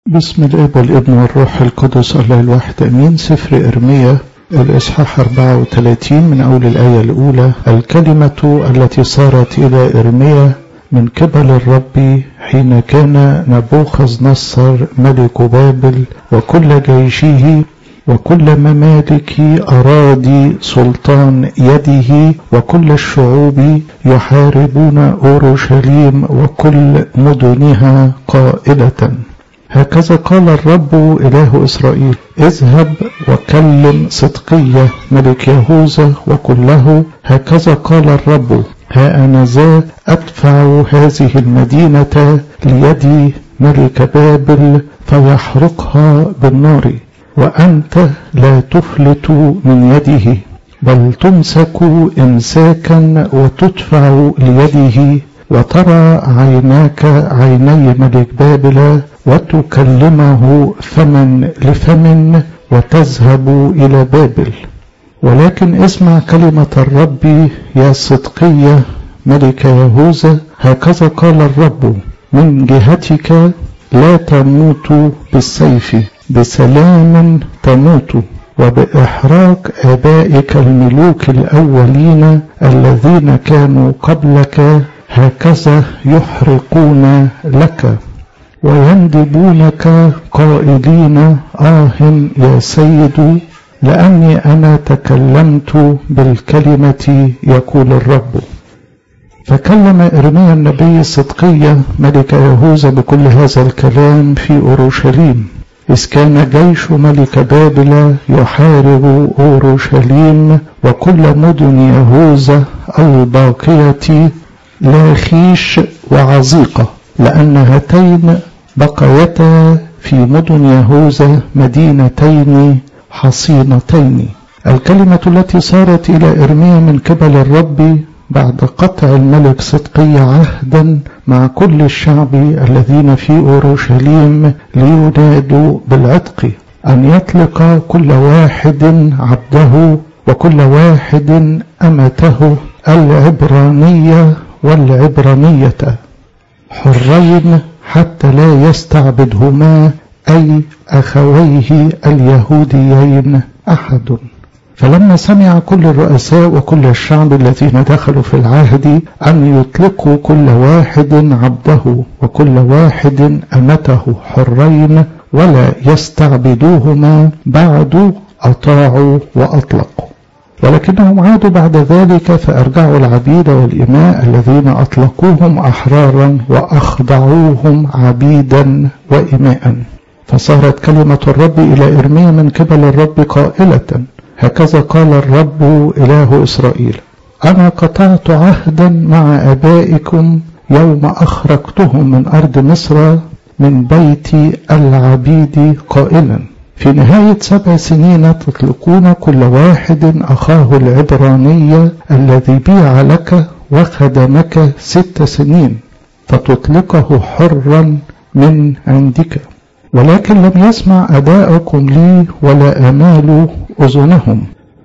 بسم الاب والابن والروح القدس الله الواحد امين سفر ارميا الاصحاح 34 من اول الايه الاولى الكلمه التي صارت الى ارميا من قبل الرب حين كان نبوخذ نصر ملك بابل وكل جيشه وكل ممالك أراضي سلطان يده وكل الشعوب يحاربون أورشليم وكل مدنها قائلة هكذا قال الرب إله إسرائيل اذهب وكلم صدقية ملك يهوذا وكله هكذا قال الرب ها أنا ذا أدفع هذه المدينة ليد ملك بابل فيحرقها بالنار وأنت لا تفلت من يده بل تمسك إمساكا وتدفع ليده وترى عيناك عيني ملك بابل وتكلمه فمن لفم وتذهب إلى بابل ولكن اسمع كلمة الرب يا صدقية ملك يهوذا هكذا قال الرب من جهتك لا تموت بالسيف بسلام تموت وبإحراق آبائك الملوك الأولين الذين كانوا قبلك هكذا يحرقون لك ويندبونك قائلين آه يا سيد لأني أنا تكلمت بالكلمة يقول الرب فكلم إرميا النبي الصدقية ملك يهوذا بكل هذا الكلام في أورشليم إذ كان جيش ملك بابل يحارب أورشليم وكل مدن يهوذا الباقية لاخيش وعزيقة لأن هاتين بقيتا في مدن يهوذا مدينتين حصينتين الكلمة التي صارت إلى إرميا من قبل الرب بعد قطع الملك صدقي عهدا مع كل الشعب الذين في أورشليم لينادوا بالعتق أن يطلق كل واحد عبده وكل واحد أمته العبرانية والعبرانية حرين حتى لا يستعبدهما أي أخويه اليهوديين أحد فلما سمع كل الرؤساء وكل الشعب الذين دخلوا في العهد أن يطلقوا كل واحد عبده وكل واحد أمته حرين ولا يستعبدوهما بعد أطاعوا وأطلقوا ولكنهم عادوا بعد ذلك فأرجعوا العبيد والإماء الذين أطلقوهم أحرارا وأخضعوهم عبيدا وإماء فصارت كلمة الرب إلى إرميا من قبل الرب قائلة هكذا قال الرب إله إسرائيل أنا قطعت عهدا مع آبائكم يوم أخرجتهم من أرض مصر من بيت العبيد قائلا في نهاية سبع سنين تطلقون كل واحد أخاه العبرانية الذي بيع لك وخدمك ست سنين فتطلقه حرا من عندك ولكن لم يسمع أداءكم لي ولا أمال أذنهم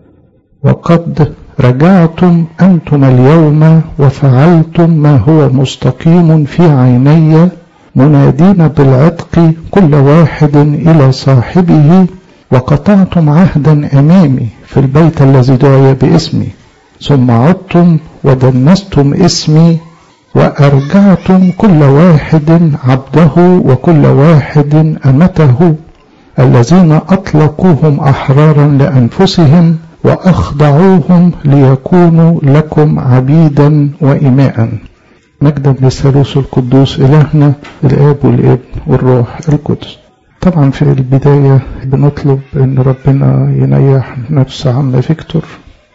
وقد رجعتم أنتم اليوم وفعلتم ما هو مستقيم في عيني منادين بالعتق كل واحد إلى صاحبه وقطعتم عهدا أمامي في البيت الذي دعي باسمي ثم عدتم ودنستم اسمي وأرجعتم كل واحد عبده وكل واحد أمته الذين أطلقوهم أحرارا لأنفسهم وأخضعوهم ليكونوا لكم عبيدا وإماء مجدا للثالوث القدوس إلهنا الآب والابن والروح القدس طبعا في البداية بنطلب أن ربنا ينيح نفس عم فيكتور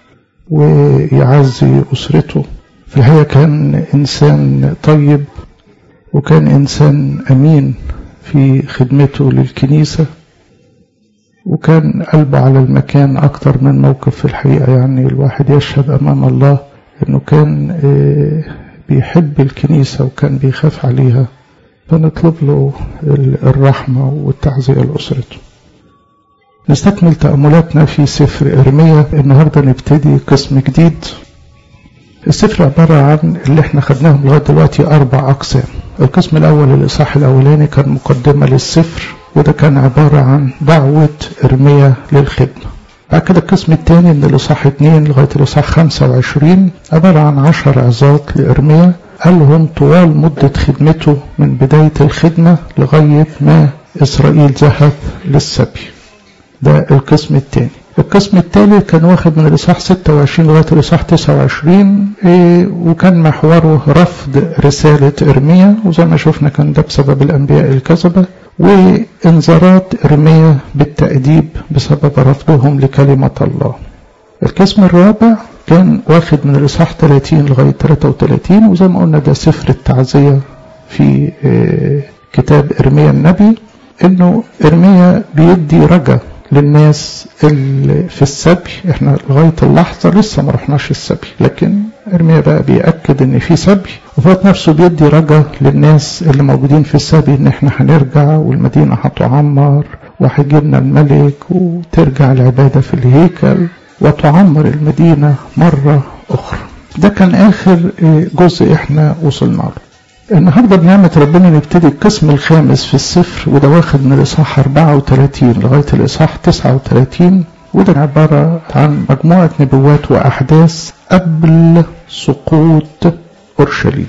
ويعزي أسرته في الحقيقة كان إنسان طيب وكان إنسان أمين في خدمته للكنيسة وكان قلبه على المكان أكتر من موقف في الحقيقة يعني الواحد يشهد أمام الله أنه كان بيحب الكنيسة وكان بيخاف عليها فنطلب له الرحمة والتعزية لأسرته نستكمل تأملاتنا في سفر إرميا النهاردة نبتدي قسم جديد السفر عبارة عن اللي احنا خدناهم لغاية دلوقتي أربع أقسام القسم الأول الإصحاح الأولاني كان مقدمة للسفر وده كان عبارة عن دعوة إرميا للخدمة بعد كده القسم الثاني من الإصحاح 2 لغاية الإصحاح 25 عبارة عن 10 عظات لإرميا قالهم طوال مدة خدمته من بداية الخدمة لغاية ما إسرائيل ذهب للسبي ده القسم الثاني القسم الثالث كان واخد من الإصحاح 26 لغاية الإصحاح 29 إيه وكان محوره رفض رسالة إرميا وزي ما شفنا كان ده بسبب الأنبياء الكذبة وإنذارات إرميا بالتأديب بسبب رفضهم لكلمة الله القسم الرابع كان واخد من الإصحاح 30 لغاية 33 وزي ما قلنا ده سفر التعزية في إيه كتاب إرميا النبي إنه إرميا بيدي رجا للناس اللي في السبي احنا لغاية اللحظة لسه ما رحناش السبي لكن ارميا بقى بيأكد ان في سبي وفات نفسه بيدي رجا للناس اللي موجودين في السبي ان احنا هنرجع والمدينة هتعمر وهيجيلنا الملك وترجع العبادة في الهيكل وتعمر المدينة مرة أخرى ده كان آخر جزء احنا وصلنا له النهارده بنعمة ربنا نبتدي القسم الخامس في السفر وده واخد من الإصحاح 34 لغاية الإصحاح 39 وده عبارة عن مجموعة نبوات وأحداث قبل سقوط أورشليم.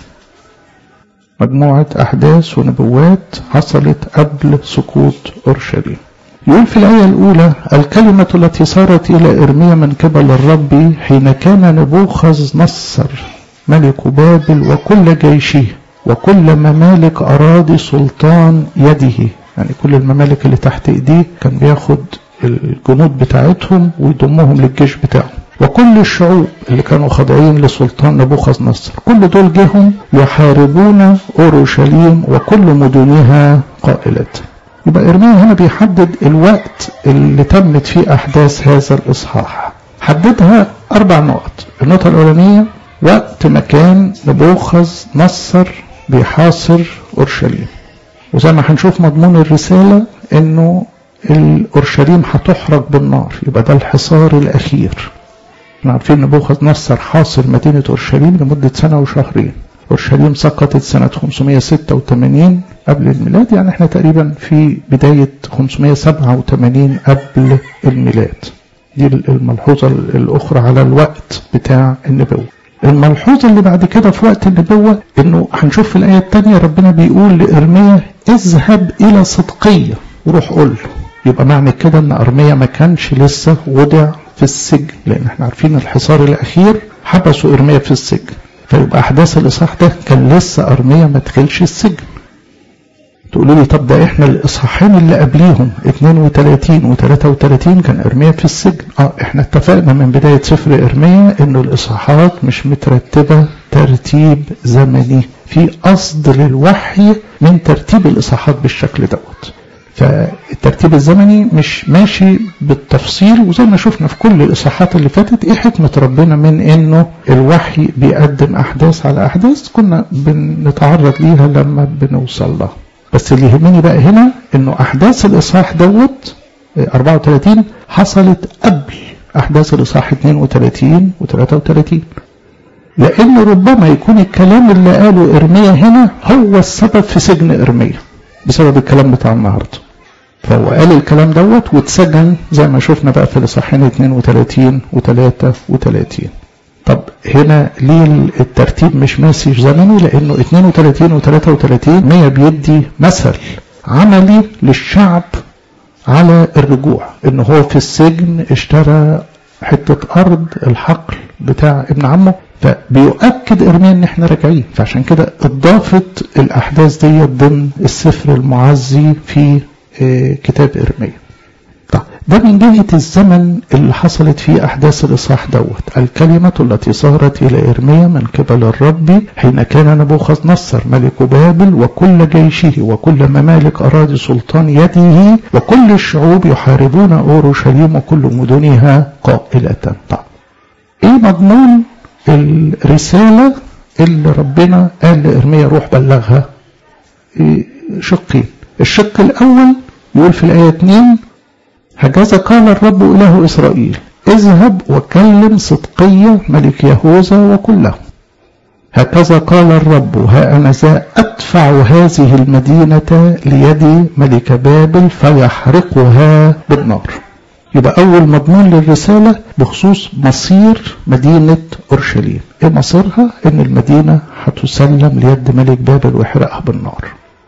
مجموعة أحداث ونبوات حصلت قبل سقوط أورشليم. يقول في الآية الأولى الكلمة التي صارت إلى إرميا من قبل الرب حين كان نبوخذ نصر ملك بابل وكل جيشه وكل ممالك أراضي سلطان يده يعني كل الممالك اللي تحت ايديه كان بياخد الجنود بتاعتهم ويضمهم للجيش بتاعه وكل الشعوب اللي كانوا خاضعين لسلطان نبوخذ نصر كل دول جهم يحاربون اورشليم وكل مدنها قائلة يبقى ارميا هنا بيحدد الوقت اللي تمت فيه احداث هذا الاصحاح حددها اربع نقط النقطة الاولانية وقت مكان نبوخذ نصر بيحاصر اورشليم وزي ما هنشوف مضمون الرساله انه الاورشليم هتحرق بالنار يبقى ده الحصار الاخير احنا عارفين نبوخذ نصر حاصر مدينه اورشليم لمده سنه وشهرين اورشليم سقطت سنه 586 قبل الميلاد يعني احنا تقريبا في بدايه 587 قبل الميلاد دي الملحوظه الاخرى على الوقت بتاع النبوه الملحوظة اللي بعد كده في وقت النبوة انه هنشوف في الآية الثانية ربنا بيقول لإرميا اذهب إلى صدقية وروح قول له يبقى معنى كده ان أرميا ما كانش لسه وضع في السجن لأن احنا عارفين الحصار الأخير حبسوا إرميا في السجن فيبقى أحداث الإصحاح ده كان لسه أرميا ما دخلش السجن تقولوا لي طب ده احنا الاصحاحين اللي قبليهم 32 و33 كان ارميا في السجن اه احنا اتفقنا من بدايه سفر ارميا انه الاصحاحات مش مترتبه ترتيب زمني في قصد للوحي من ترتيب الاصحاحات بالشكل دوت فالترتيب الزمني مش ماشي بالتفصيل وزي ما شفنا في كل الاصحاحات اللي فاتت ايه حكمه ربنا من انه الوحي بيقدم احداث على احداث كنا بنتعرض ليها لما بنوصل لها بس اللي يهمني بقى هنا انه احداث الاصحاح دوت 34 حصلت قبل احداث الاصحاح 32 و33 لان ربما يكون الكلام اللي قاله ارميا هنا هو السبب في سجن ارميا بسبب الكلام بتاع النهارده فهو قال الكلام دوت واتسجن زي ما شفنا بقى في الاصحاحين 32 و33 طب هنا ليه الترتيب مش ماشي زمني لانه 32 و33 100 بيدي مثل عملي للشعب على الرجوع ان هو في السجن اشترى حتة ارض الحقل بتاع ابن عمه فبيؤكد ارميا ان احنا راجعين فعشان كده اضافت الاحداث دي ضمن السفر المعزي في كتاب ارميا ده من جهة الزمن اللي حصلت فيه أحداث الإصحاح دوت الكلمة التي صارت إلى إرميا من قبل الرب حين كان نبوخذ نصر ملك بابل وكل جيشه وكل ممالك أراضي سلطان يده وكل الشعوب يحاربون أورشليم وكل مدنها قائلة طب إيه مضمون الرسالة اللي ربنا قال لإرميا روح بلغها إيه شقين الشق الأول يقول في الآية 2 هكذا قال الرب إله إسرائيل اذهب وكلم صدقية ملك يهوذا وكله هكذا قال الرب ها أنا ذا أدفع هذه المدينة ليد ملك بابل فيحرقها بالنار يبقى أول مضمون للرسالة بخصوص مصير مدينة أورشليم إيه مصيرها؟ إن المدينة هتسلم ليد ملك بابل ويحرقها بالنار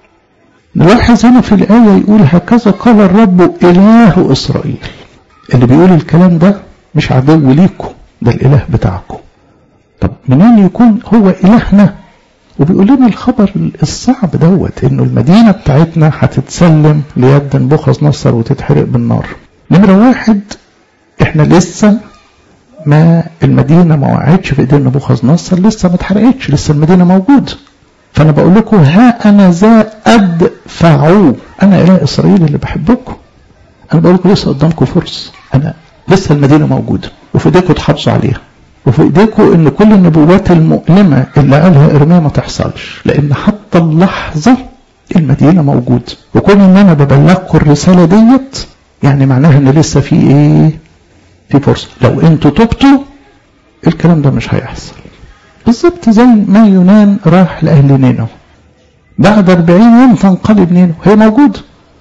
نلاحظ هنا في الآية يقول هكذا قال الرب إله إسرائيل اللي بيقول الكلام ده مش عدو ليكم ده الإله بتاعكم طب منين يكون هو إلهنا وبيقول لنا الخبر الصعب دوت انه المدينة بتاعتنا هتتسلم ليد نبوخذ نصر وتتحرق بالنار نمرة واحد احنا لسه ما المدينة ما وقعتش في ايدين نبوخذ نصر لسه ما اتحرقتش لسه المدينة موجودة فانا بقول لكم ها انا ذا ادفعوا انا اله اسرائيل اللي بحبكم انا بقول لكم لسه قدامكم فرصة انا لسه المدينة موجودة وفي ايديكم تحافظوا عليها وفي ايديكم ان كل النبوات المؤلمة اللي قالها ارميا ما تحصلش لان حتى اللحظة المدينة موجودة وكون ان انا ببلغكم الرسالة ديت يعني معناها ان لسه في ايه في فرصة لو انتوا تبتوا الكلام ده مش هيحصل بالظبط زي ما يونان راح لأهل نينو بعد 40 يوم تنقلب نينو هي موجودة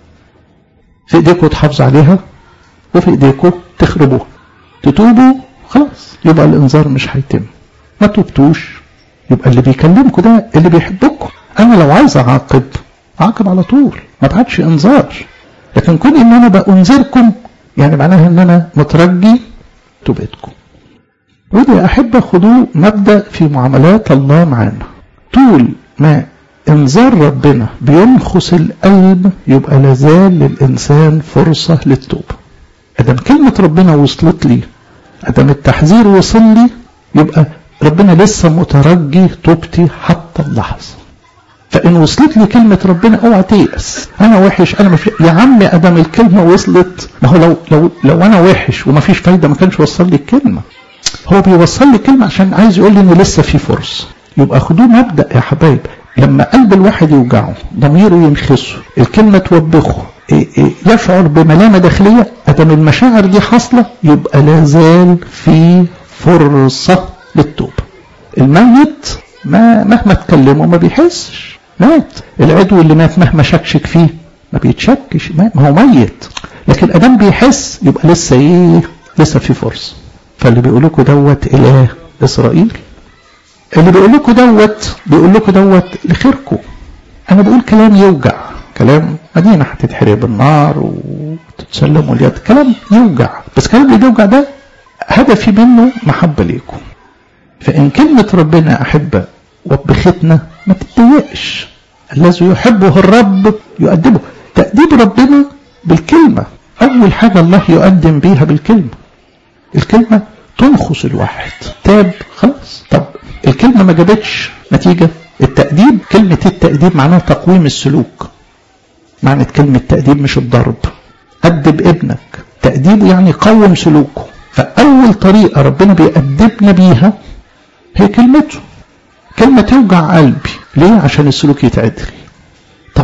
في ايديكم تحافظوا عليها وفي ايديكم تخربوها تتوبوا خلاص يبقى الانذار مش هيتم ما تبتوش يبقى اللي بيكلمكم ده اللي بيحبكم انا لو عايز اعاقب اعاقب على طول ما بعدش انذار لكن كون ان انا بانذركم يعني معناها ان انا مترجي توبتكم ودي احب خدوه مبدا في معاملات الله معانا طول ما انذار ربنا بينخس القلب يبقى لازال للانسان فرصه للتوبه ادم كلمه ربنا وصلت لي ادم التحذير وصل لي يبقى ربنا لسه مترجي توبتي حتى اللحظه فان وصلت لي كلمه ربنا اوعى تيأس انا وحش انا مش يا عم ادم الكلمه وصلت ما هو لو لو لو انا وحش وما فيش فايده ما كانش وصل لي الكلمه هو بيوصل لي كلمه عشان عايز يقول لي ان لسه في فرصه يبقى خدوه مبدا يا حبايب لما قلب الواحد يوجعه ضميره ينخسه الكلمه توبخه يشعر بملامه داخليه ادم المشاعر دي حاصله يبقى لا زال في فرصه للتوبه الميت ما مهما تكلمه ما بيحسش مات العدو اللي مات مهما شكشك فيه ما بيتشكش ما هو ميت لكن ادم بيحس يبقى لسه ايه لسه في فرصه فاللي بيقول لكم دوت اله اسرائيل اللي بيقول لكم دوت بيقول لكم دوت لخيركم انا بقول كلام يوجع كلام مدينه هتتحرق بالنار وتتسلموا اليد كلام يوجع بس الكلام اللي بيوجع ده هدفي منه محبه ليكم فان كلمه ربنا احبه وبختنا ما تتضايقش الذي يحبه الرب يؤدبه تأديب ربنا بالكلمة أول حاجة الله يقدم بيها بالكلمة الكلمة تنخص الواحد تاب خلاص طب الكلمة ما جابتش نتيجة التأديب كلمة التأديب معناها تقويم السلوك معنى كلمة تأديب مش الضرب أدب ابنك تأديبه يعني قوم سلوكه فأول طريقة ربنا بيأدبنا بيها هي كلمته كلمة توجع قلبي ليه عشان السلوك يتعدل طب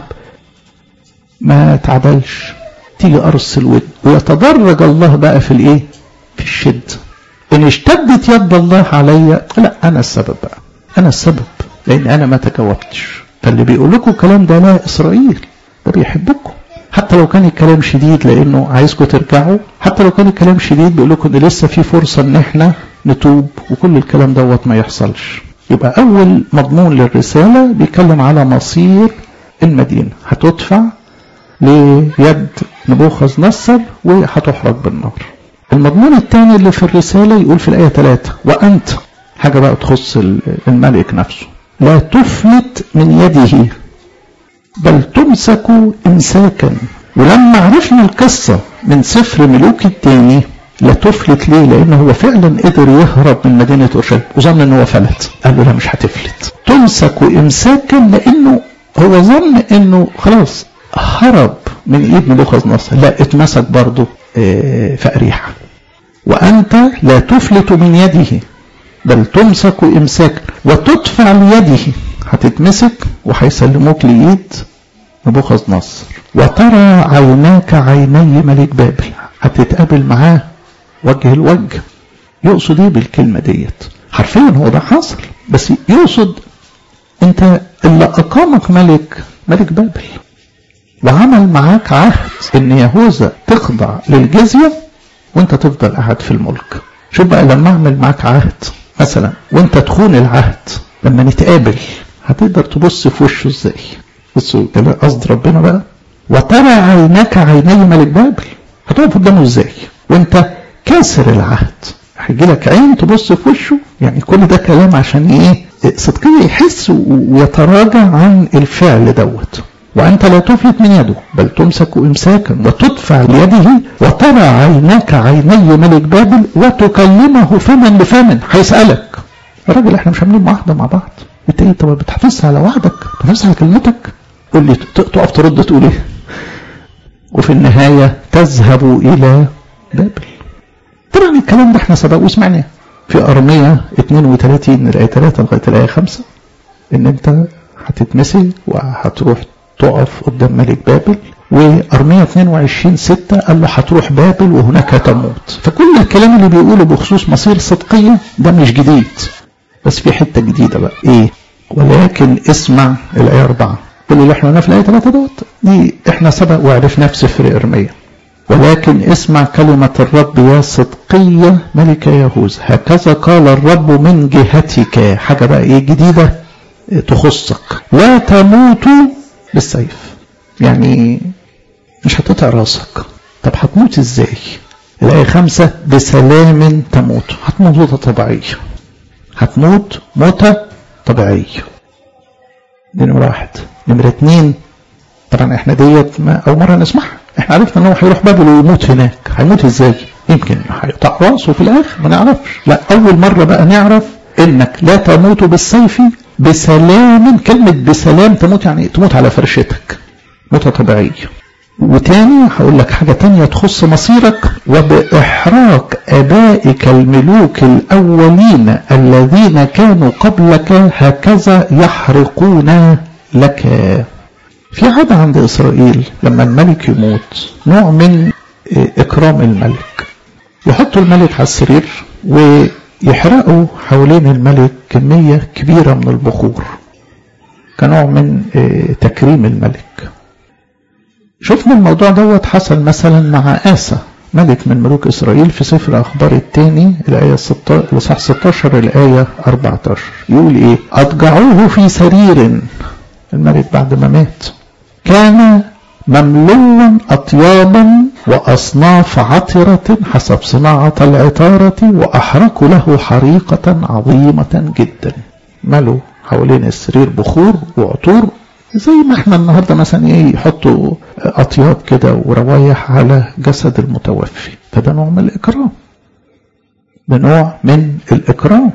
ما تعدلش تيجي قرص الود ويتدرج الله بقى في الايه في الشد ان اشتدت يد الله عليا لا انا السبب بقى انا السبب لان انا ما تجاوبتش فاللي بيقول لكم الكلام ده لا اسرائيل ده بيحبكم حتى لو كان الكلام شديد لانه عايزكم ترجعوا حتى لو كان الكلام شديد بيقول لكم ان لسه في فرصه ان احنا نتوب وكل الكلام دوت ما يحصلش يبقى أول مضمون للرسالة بيتكلم على مصير المدينة هتدفع ليد نبوخذ نصر وهتحرق بالنار المضمون الثاني اللي في الرسالة يقول في الآية 3 وأنت حاجة بقى تخص الملك نفسه لا تفلت من يده بل تمسك إمساكا ولما عرفنا القصة من سفر ملوك الثاني لا تفلت ليه لان هو فعلا قدر يهرب من مدينة اورشليم وظن ان هو فلت قال له لا مش هتفلت تمسك امساكا لانه هو ظن انه خلاص هرب من ايد ملوخذ نصر لا اتمسك برضه في اريحة وانت لا تفلت من يده بل تمسك امساكا وتدفع ليده هتتمسك وهيسلموك لايد نبوخذ نصر وترى عيناك عيني ملك بابل هتتقابل معاه وجه الوجه يقصد ايه بالكلمة ديت حرفيا هو ده حصل بس يقصد انت اللي اقامك ملك ملك بابل وعمل معاك عهد ان يهوذا تخضع للجزية وانت تفضل قاعد في الملك شوف بقى لما اعمل معاك عهد مثلا وانت تخون العهد لما نتقابل هتقدر تبص في وشه ازاي بصوا قصد ربنا بقى وترى عينك عيني ملك بابل هتقف قدامه ازاي وانت كاسر العهد هيجي لك عين تبص في وشه يعني كل ده كلام عشان ايه صدقيا يحس ويتراجع عن الفعل دوت وأنت لا تفلت من يده بل تمسك إمساكا وتدفع ليده وترى عيناك عيني ملك بابل وتكلمه فما لفم هيسألك الراجل احنا مش عاملين معاهدة مع بعض انت ايه طب بتحافظها على وعدك بتحافظها على كلمتك قول لي تقف ترد تقول ايه وفي النهاية تذهب إلى بابل طبعا الكلام ده احنا سبق وسمعناه في أرمية 32 من الآية 3 لغاية الآية 5 إن أنت هتتمسك وهتروح تقف قدام ملك بابل وأرمية 22 6 قال له هتروح بابل وهناك تموت فكل الكلام اللي بيقوله بخصوص مصير صدقية ده مش جديد بس في حتة جديدة بقى إيه ولكن اسمع الآية 4 كل اللي احنا قلناه في الآية 3 دوت دي احنا سبق وعرفناه في سفر إرمية ولكن اسمع كلمة الرب يا صدقية ملك يهوذا هكذا قال الرب من جهتك حاجة بقى ايه جديدة تخصك لا تموتوا بالسيف يعني مش هتقطع راسك طب هتموت ازاي الآية خمسة بسلام تموت هتموت موتة طبيعية هتموت موتة طبيعية دي نمرة واحد نمرة اتنين طبعا احنا ديت ما أول مرة نسمعها احنا عرفنا ان هو هيروح بابل ويموت هناك هيموت ازاي يمكن هيقطع راسه في الاخر ما نعرفش لا اول مرة بقى نعرف انك لا تموت بالسيف بسلام كلمة بسلام تموت يعني تموت على فرشتك موتة طبيعية وتاني هقول لك حاجة تانية تخص مصيرك وبإحراق آبائك الملوك الأولين الذين كانوا قبلك هكذا يحرقون لك في عادة عند إسرائيل لما الملك يموت نوع من إكرام الملك يحطوا الملك على السرير ويحرقوا حوالين الملك كمية كبيرة من البخور كنوع من تكريم الملك شفنا الموضوع دوت حصل مثلا مع آسى ملك من ملوك إسرائيل في سفر أخبار الثاني الآية 16 صح 16 الآية 14 يقول إيه أضجعوه في سرير الملك بعد ما مات كان مملوا أطيابا وأصناف عطرة حسب صناعة العطارة وأحرقوا له حريقة عظيمة جدا ملوا حوالين السرير بخور وعطور زي ما احنا النهارده مثلا ايه يحطوا اطياب كده وروايح على جسد المتوفي فده نوع من الاكرام ده نوع من الاكرام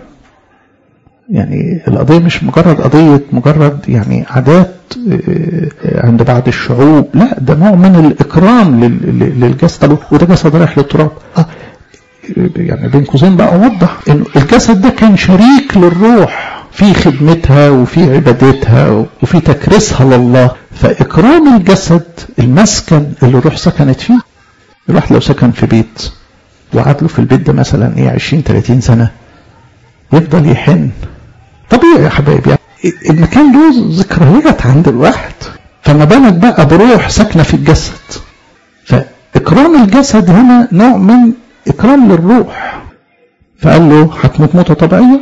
يعني القضية مش مجرد قضية مجرد يعني عادات عند بعض الشعوب لا ده نوع من الإكرام للجسد وده جسد رايح للتراب آه يعني بين قوسين بقى أوضح إنه الجسد ده كان شريك للروح في خدمتها وفي عبادتها وفي تكريسها لله فإكرام الجسد المسكن اللي الروح سكنت فيه الواحد لو سكن في بيت وقعد له في البيت ده مثلا ايه 20 30 سنة يفضل يحن طبيعي يا حبايبي يعني المكان له ذكريات عند الواحد فما بالك بقى بروح ساكنة في الجسد فإكرام الجسد هنا نوع من إكرام للروح فقال له هتموت موتة طبيعية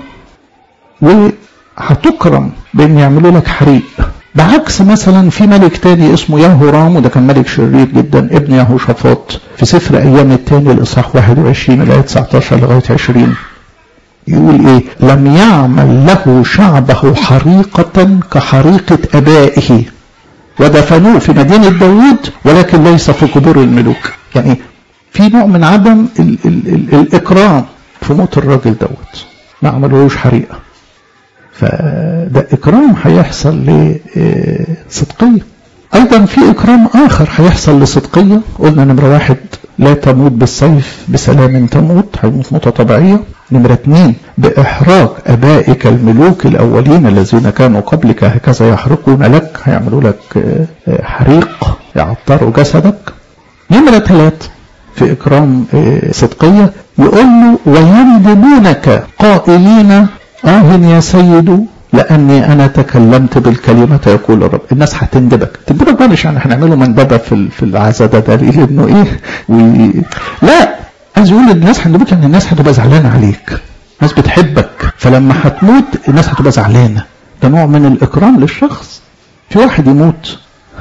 وهتكرم بأن يعملوا لك حريق بعكس مثلا في ملك تاني اسمه يهورام وده كان ملك شرير جدا ابن يهوشافاط في سفر أيام التاني الإصحاح 21 الآية 19 لغاية 20 يقول ايه لم يعمل له شعبه حريقة كحريقة ابائه ودفنوه في مدينة داوود ولكن ليس في قبور الملوك يعني في نوع من عدم ال ال ال الإكرام في موت الراجل دوت ما عملوش حريقة فده إكرام هيحصل لصدقية أيضا في إكرام آخر هيحصل لصدقية قلنا نمرة واحد لا تموت بالسيف بسلام تموت هيموت موتة طبيعية نمرة اثنين بإحراق أبائك الملوك الأولين الذين كانوا قبلك هكذا يحرقون لك هيعملوا لك حريق يعطروا جسدك نمرة ثلاث في إكرام صدقية يقول له ويندبونك قائلين آه يا سيد لأني أنا تكلمت بالكلمة يقول الرب الناس هتندبك تندبك بقى مش يعني هنعمله مندبة في في العزا ده دليل إنه إيه وي... لا عايز يقول الناس هتندبك يعني الناس هتبقى زعلانة عليك الناس بتحبك فلما هتموت الناس هتبقى زعلانة ده نوع من الإكرام للشخص في واحد يموت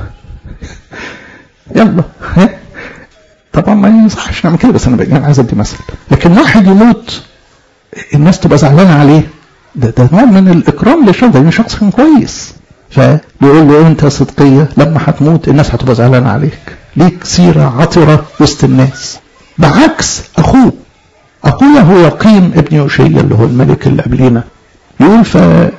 يلا ها طبعا ما يصحش نعمل كده بس انا يعني عايز ادي مثل لكن واحد يموت الناس تبقى زعلانه عليه ده ده نوع من الاكرام للشخص ده شخص كان كويس فبيقول له انت صدقيه لما هتموت الناس هتبقى زعلانه عليك ليك سيره عطره وسط الناس بعكس اخوه اخويا هو يقيم ابن يوشيا اللي هو الملك اللي قبلينا يقول في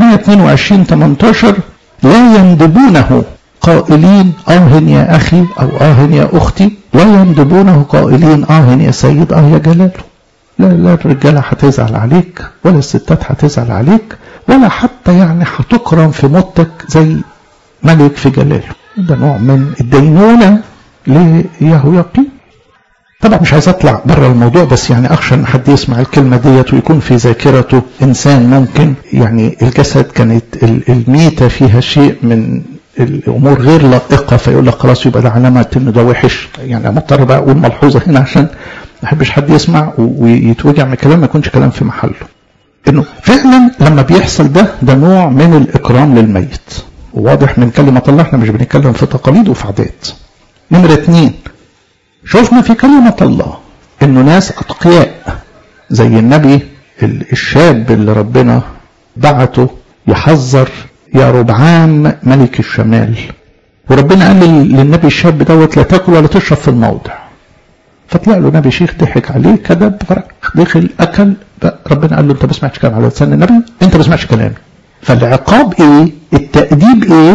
422 18 لا يندبونه قائلين آه يا أخي أو آه يا أختي لا يندبونه قائلين آه يا سيد آه يا جلاله لا لا الرجالة هتزعل عليك ولا الستات هتزعل عليك ولا حتى يعني هتكرم في موتك زي ملك في جلاله ده نوع من الدينونة ليهويقين طبعا مش عايز اطلع بره الموضوع بس يعني اخشى ان حد يسمع الكلمه ديت ويكون في ذاكرته انسان ممكن يعني الجسد كانت الميته فيها شيء من الامور غير لائقه فيقول لك خلاص يبقى ده علامه ان ده وحش يعني مضطر بقى اقول ملحوظه هنا عشان ما احبش حد يسمع ويتوجع من كلام ما يكونش كلام في محله انه فعلا لما بيحصل ده ده نوع من الاكرام للميت وواضح من كلمه الله احنا مش بنتكلم في تقاليد وفي عادات نمره اثنين شفنا في كلمه الله انه ناس اتقياء زي النبي الشاب اللي ربنا بعته يحذر يا ربعام ملك الشمال وربنا قال للنبي الشاب دوت لا تاكل ولا تشرب في الموضع فطلع له نبي شيخ ضحك عليه كذب دخل اكل ربنا قال له انت ما سمعتش كلام على لسان النبي انت ما سمعتش كلامي فالعقاب ايه التأديب ايه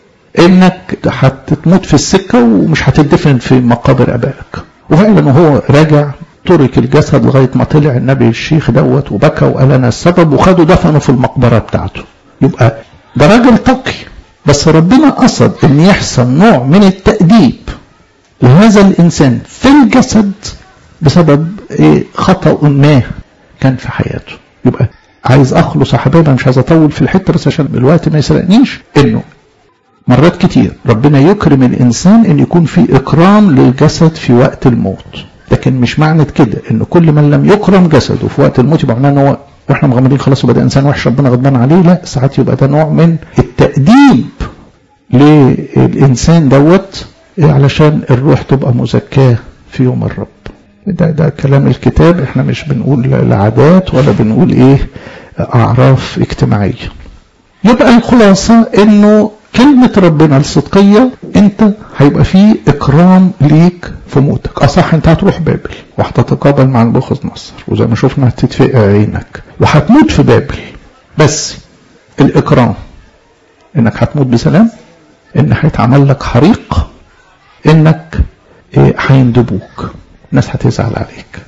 انك هتموت في السكة ومش هتدفن في مقابر ابائك وفعلا وهو راجع ترك الجسد لغاية ما طلع النبي الشيخ دوت وبكى وقال انا السبب وخدوا دفنوا في المقبرة بتاعته يبقى ده راجل تقي بس ربنا قصد ان يحصل نوع من التأديب لهذا الانسان في الجسد بسبب إيه خطأ ما كان في حياته يبقى عايز اخلص يا حبايبي مش عايز اطول في الحته بس عشان الوقت ما يسرقنيش انه مرات كتير ربنا يكرم الانسان ان يكون في اكرام للجسد في وقت الموت لكن مش معنى كده ان كل من لم يكرم جسده في وقت الموت يبقى معناه ان هو واحنا مغمضين خلاص يبقى ده انسان وحش ربنا غضبان عليه لا ساعات يبقى ده نوع من التأديب للانسان دوت علشان الروح تبقى مزكاه في يوم الرب ده ده كلام الكتاب احنا مش بنقول العادات ولا بنقول ايه اعراف اجتماعيه يبقى الخلاصه انه كلمة ربنا الصدقية انت هيبقى فيه اكرام ليك في موتك اصح انت هتروح بابل وهتتقابل مع نبوخذ نصر وزي ما شفنا هتتفق عينك وهتموت في بابل بس الاكرام انك هتموت بسلام ان هيتعمل لك حريق انك هيندبوك الناس هتزعل عليك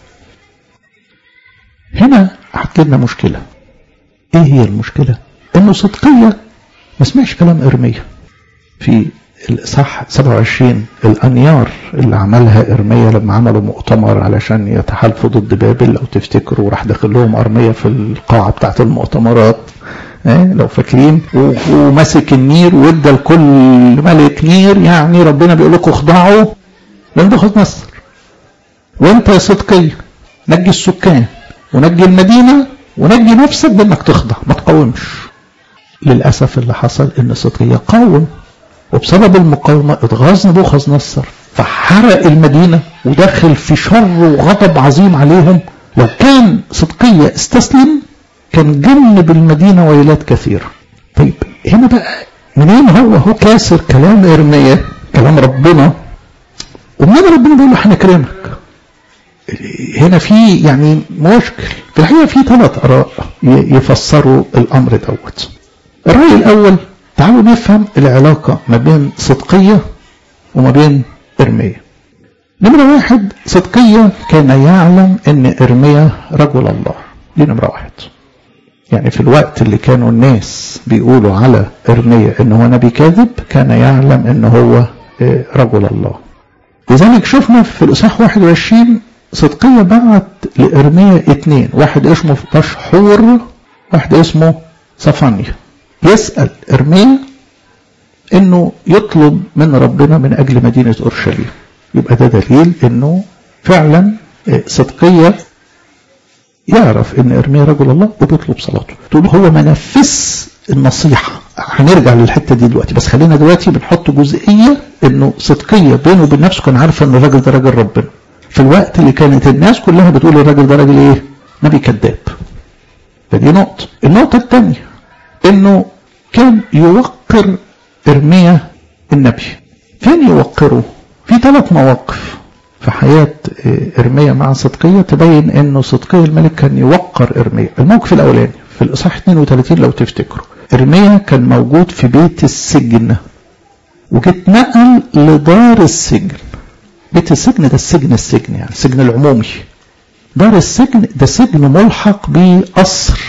هنا هتجيلنا مشكلة ايه هي المشكلة انه صدقية ما سمعش كلام ارميا في الاصحاح 27 الانيار اللي عملها ارميا لما عملوا مؤتمر علشان يتحالفوا ضد بابل لو تفتكروا راح داخل لهم ارميا في القاعه بتاعت المؤتمرات إيه لو فاكرين وماسك النير وادى لكل ملك نير يعني ربنا بيقول لكم اخضعوا لنبوخذ نصر وانت يا صدقي نجي السكان ونجي المدينه ونجي نفسك بانك تخضع ما تقاومش للأسف اللي حصل إن صدقية قاوم وبسبب المقاومة اتغاظ نبوخذ نصر فحرق المدينة ودخل في شر وغضب عظيم عليهم لو كان صدقية استسلم كان جنب المدينة ويلات كثيرة طيب هنا بقى منين هو هو كاسر كلام إرميا كلام ربنا ومنين ربنا بيقول له هنكرمك هنا في يعني مشكل في الحقيقة في ثلاث آراء يفسروا الأمر دوت الرأي الأول تعالوا نفهم العلاقة ما بين صدقية وما بين إرمية نمرة واحد صدقية كان يعلم أن إرميا رجل الله دي نمرة واحد يعني في الوقت اللي كانوا الناس بيقولوا على إرميا أنه هو نبي كاذب كان يعلم أنه هو رجل الله لذلك شفنا في الإصحاح 21 صدقية بعت لإرميا اثنين واحد اسمه بشحور واحد اسمه صفانيا يسأل إرميا إنه يطلب من ربنا من أجل مدينة أورشليم يبقى ده دليل إنه فعلا صدقية يعرف إن إرميا رجل الله وبيطلب صلاته تقول هو ما نفذ النصيحة هنرجع للحتة دي دلوقتي بس خلينا دلوقتي بنحط جزئية إنه صدقية بينه وبين نفسه كان عارف إن الراجل ده راجل ربنا في الوقت اللي كانت الناس كلها بتقول الراجل ده راجل إيه؟ نبي كذاب فدي نقطة النقطة الثانية إنه كان يوقر إرميا النبي فين يوقره في ثلاث مواقف في حياة إرميا مع صدقية تبين إنه صدقية الملك كان يوقر إرميا الموقف الأولاني في الإصحاح 32 لو تفتكروا إرميا كان موجود في بيت السجن وجت نقل لدار السجن بيت السجن ده السجن السجن يعني السجن العمومي دار السجن ده سجن ملحق بقصر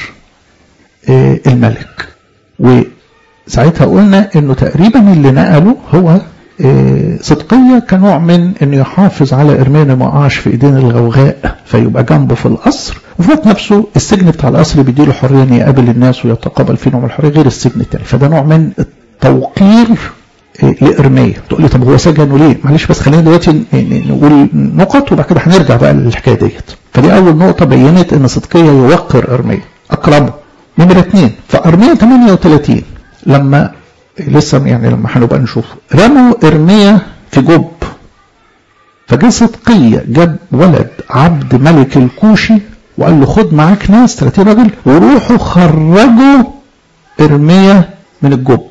الملك وساعتها قلنا انه تقريبا اللي نقله هو صدقية كنوع من انه يحافظ على ارميا ما وقعش في ايدين الغوغاء فيبقى جنبه في القصر وفي وقت نفسه السجن بتاع القصر بيديله حريه ان يقابل الناس ويتقابل فيه نوع من الحريه غير السجن الثاني فده نوع من التوقير لارميا تقول لي طب هو سجنه ليه؟ معلش بس خلينا دلوقتي نقول نقط وبعد كده هنرجع بقى للحكايه ديت فدي اول نقطه بينت ان صدقيه يوقر ارميا اكرمه نمره اثنين فارميا 38 لما لسه يعني لما هنبقى نشوف رموا ارميا في جب فجاء صدقية جاب ولد عبد ملك الكوشي وقال له خد معاك ناس 30 راجل وروحوا خرجوا ارميا من الجب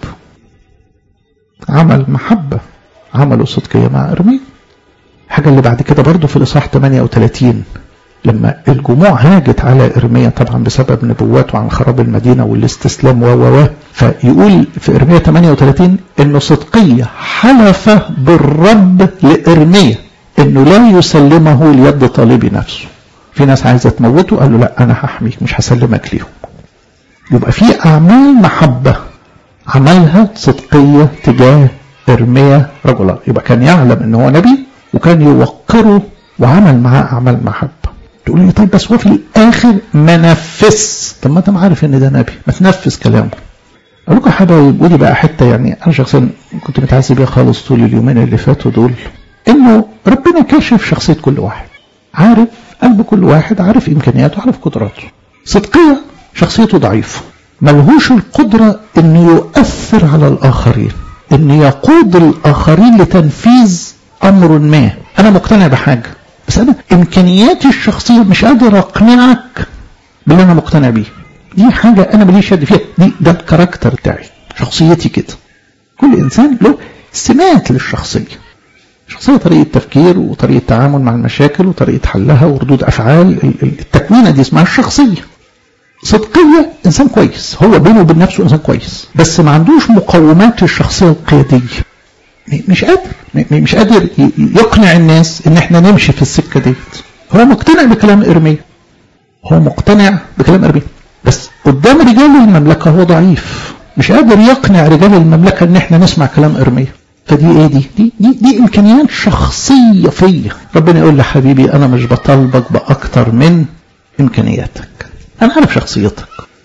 عمل محبة عملوا صدقية مع ارميا الحاجة اللي بعد كده برضو في الإصحاح 38 لما الجموع هاجت على إرميا طبعا بسبب نبواته عن خراب المدينة والاستسلام و و فيقول في إرميا 38 إنه صدقية حلف بالرب لإرميا إنه لا يسلمه ليد طالب نفسه في ناس عايزة تموته قال له لا أنا هحميك مش هسلمك ليهم يبقى في أعمال محبة عملها صدقية تجاه إرميا رجل يبقى كان يعلم إن هو نبي وكان يوقره وعمل معاه أعمال محبة تقول لي طيب بس هو في الاخر ما نفذ طب ما انت عارف ان ده نبي ما تنفذ كلامه اقول لكم يا حبايب ودي بقى حته يعني انا شخصيا كنت متعذب بيها خالص طول اليومين اللي فاتوا دول انه ربنا كاشف شخصيه كل واحد عارف قلب كل واحد عارف امكانياته عارف قدراته صدقيه شخصيته ضعيفه ملهوش القدره انه يؤثر على الاخرين انه يقود الاخرين لتنفيذ امر ما انا مقتنع بحاجه بس انا امكانياتي الشخصيه مش قادر اقنعك باللي انا مقتنع بيه دي حاجه انا ماليش يد فيها دي ده الكاركتر بتاعي شخصيتي كده كل انسان له سمات للشخصيه شخصيه طريقه تفكير وطريقه تعامل مع المشاكل وطريقه حلها وردود افعال التكوينه دي اسمها الشخصيه صدقية إنسان كويس هو بينه وبين نفسه إنسان كويس بس ما عندوش مقومات الشخصية القيادية مش قادر مش قادر يقنع الناس ان احنا نمشي في السكه ديت هو مقتنع بكلام ارميا هو مقتنع بكلام ارميا بس قدام رجال المملكه هو ضعيف مش قادر يقنع رجال المملكه ان احنا نسمع كلام ارميا فدي ايه دي دي دي, دي امكانيات شخصيه فيا ربنا يقول لحبيبي انا مش بطالبك باكتر من امكانياتك انا عارف شخصيتك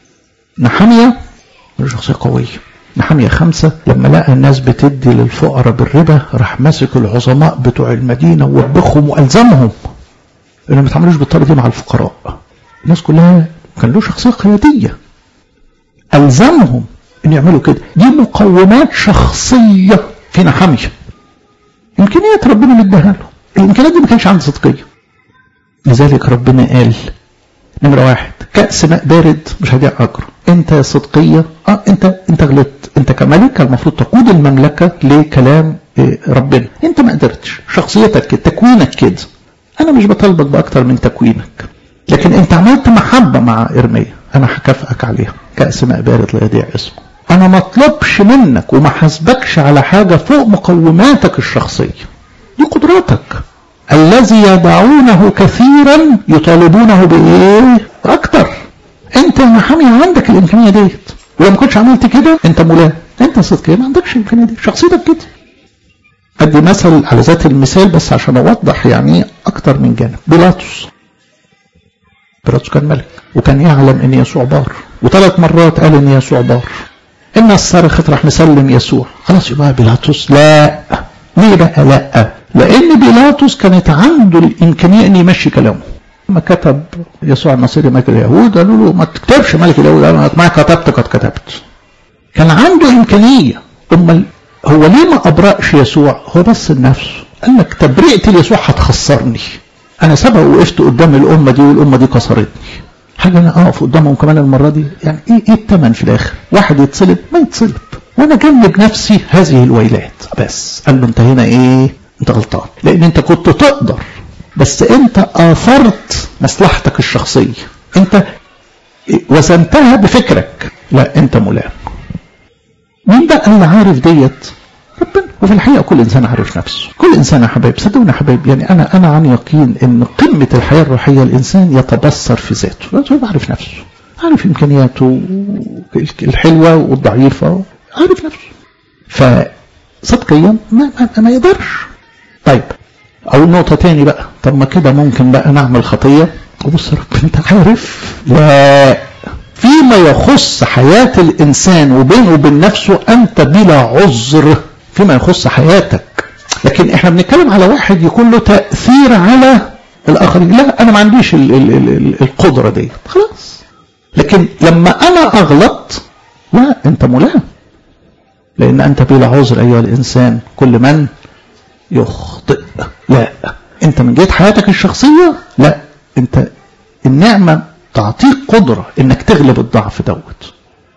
نحاميه شخصيه قويه نحمية خمسة لما لقى الناس بتدي للفقراء بالربا راح ماسك العظماء بتوع المدينة ووبخهم وألزمهم إنهم ما يتعاملوش بالطريقة دي مع الفقراء الناس كلها كان له شخصية قيادية ألزمهم إن يعملوا كده دي مقومات شخصية في نحمية إمكانيات ربنا مديها له الإمكانيات دي ما كانش عند صدقية لذلك ربنا قال نمرة واحد كأس ماء بارد مش هديع أجره أنت صدقية أه أنت أنت غلطت أنت كملك المفروض تقود المملكة لكلام إيه ربنا أنت ما قدرتش شخصيتك كده تكوينك كده أنا مش بطالبك بأكتر من تكوينك لكن أنت عملت محبة مع إرميا أنا هكافئك عليها كأس ماء بارد لا يضيع اسمه أنا ما اطلبش منك وما حاسبكش على حاجة فوق مقوماتك الشخصية دي قدراتك الذي يدعونه كثيرا يطالبونه بايه اكتر انت يا محامي عندك الامكانيه ديت ولو ما كنتش عملت كده انت ملام انت صدقيا ما عندكش الامكانيه دي شخصيتك كده ادي مثل على ذات المثال بس عشان اوضح يعني اكتر من جانب بيلاطس بيلاطس كان ملك وكان يعلم ان يسوع بار وثلاث مرات قال ان يسوع بار الناس صرخت راح مسلم يسوع خلاص يبقى بيلاطس لا ليه بقى لا لان بيلاطس كانت عنده الامكانيه ان يمشي كلامه لما كتب يسوع النصيري ملك اليهود قالوا له ما تكتبش ملك اليهود قال ما كتبت قد كتبت كان عنده امكانيه امال هو ليه ما ابرأش يسوع هو بس النفس قال لك تبرئتي ليسوع هتخسرني انا سبق وقفت قدام الامه دي والامه دي كسرتني حاجه انا اقف قدامهم كمان المره دي يعني ايه ايه الثمن في الاخر واحد يتصلب ما يتصلب وانا جنب نفسي هذه الويلات بس قال له انت هنا ايه انت غلطان لان انت كنت تقدر بس انت اثرت مصلحتك الشخصيه انت وزنتها بفكرك لا انت ملام مين بقى اللي عارف ديت ربنا وفي الحقيقه كل انسان عارف نفسه كل انسان يا حبايب صدقوني يا حبايب يعني انا انا عن يقين ان قمه الحياه الروحيه الانسان يتبصر في ذاته هو عارف نفسه عارف امكانياته الحلوه والضعيفه عارف نفسه فصدقيا ما, ما, ما يقدرش طيب او نقطه تاني بقى طب ما كده ممكن بقى نعمل خطيه وبص يا رب انت عارف لا فيما يخص حياة الإنسان وبينه وبين نفسه أنت بلا عذر فيما يخص حياتك لكن احنا بنتكلم على واحد يكون له تأثير على الآخرين لا أنا ما عنديش ال ال ال القدرة دي خلاص لكن لما أنا أغلط لا أنت ملام لأن أنت بلا عذر أيها الإنسان كل من يخطئ لا أنت من جهة حياتك الشخصية لا أنت النعمة تعطيك قدرة انك تغلب الضعف دوت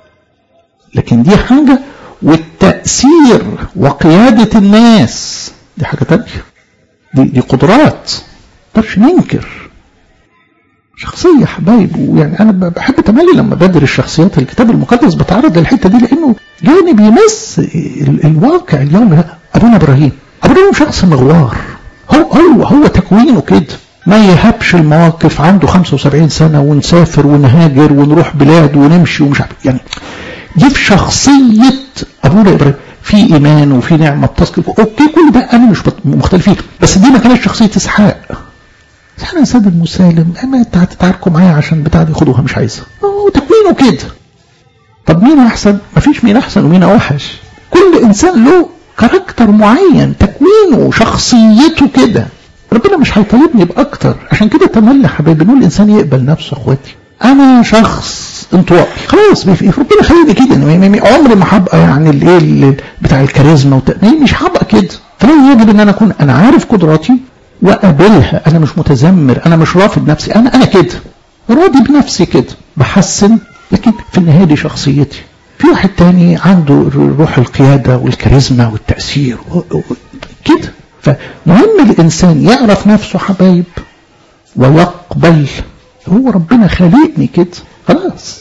لكن دي حاجة والتأثير وقيادة الناس دي حاجة تانية دي, دي قدرات مقدرش ننكر شخصية حبايب ويعني أنا بحب تملي لما بدر الشخصيات الكتاب المقدس بتعرض للحتة دي لأنه جانب يمس الواقع اليوم ده أبونا إبراهيم أبونا إبراهيم شخص مغوار هو هو هو تكوينه كده ما يهبش المواقف عنده 75 سنة ونسافر ونهاجر ونروح بلاد ونمشي ومش عارف يعني دي في شخصية أبونا إبراهيم في إيمان وفي نعمة تسقط أوكي كل ده أنا مش مختلفين بس دي ما كانتش شخصية إسحاق أنا سيد المسالم أما أنت هتتعاركوا معايا عشان بتاع دي خدوها مش عايزها هو تكوينه كده طب مين أحسن؟ مفيش مين أحسن ومين أوحش كل إنسان له كاركتر معين تكوينه شخصيته كده ربنا مش هيطالبني باكتر عشان كده تملي حبايبي نقول الانسان يقبل نفسه اخواتي انا شخص انطوائي خلاص ربنا خليني كده عمري ما هبقى يعني الايه بتاع الكاريزما وت... مش هبقى كده فلا يجب ان انا اكون انا عارف قدراتي واقابلها انا مش متذمر انا مش رافض نفسي انا انا كده راضي بنفسي كده بحسن لكن في النهايه دي شخصيتي في واحد تاني عنده روح القياده والكاريزما والتاثير كده فمهم الإنسان يعرف نفسه حبايب ويقبل هو ربنا خالقني كده خلاص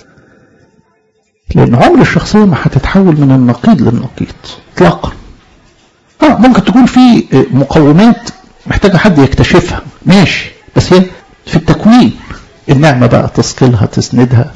لأن عمر الشخصية ما هتتحول من النقيض للنقيض اطلاقا اه ممكن تكون في مقومات محتاجة حد يكتشفها ماشي بس هي في التكوين النعمة بقى تثقلها تسندها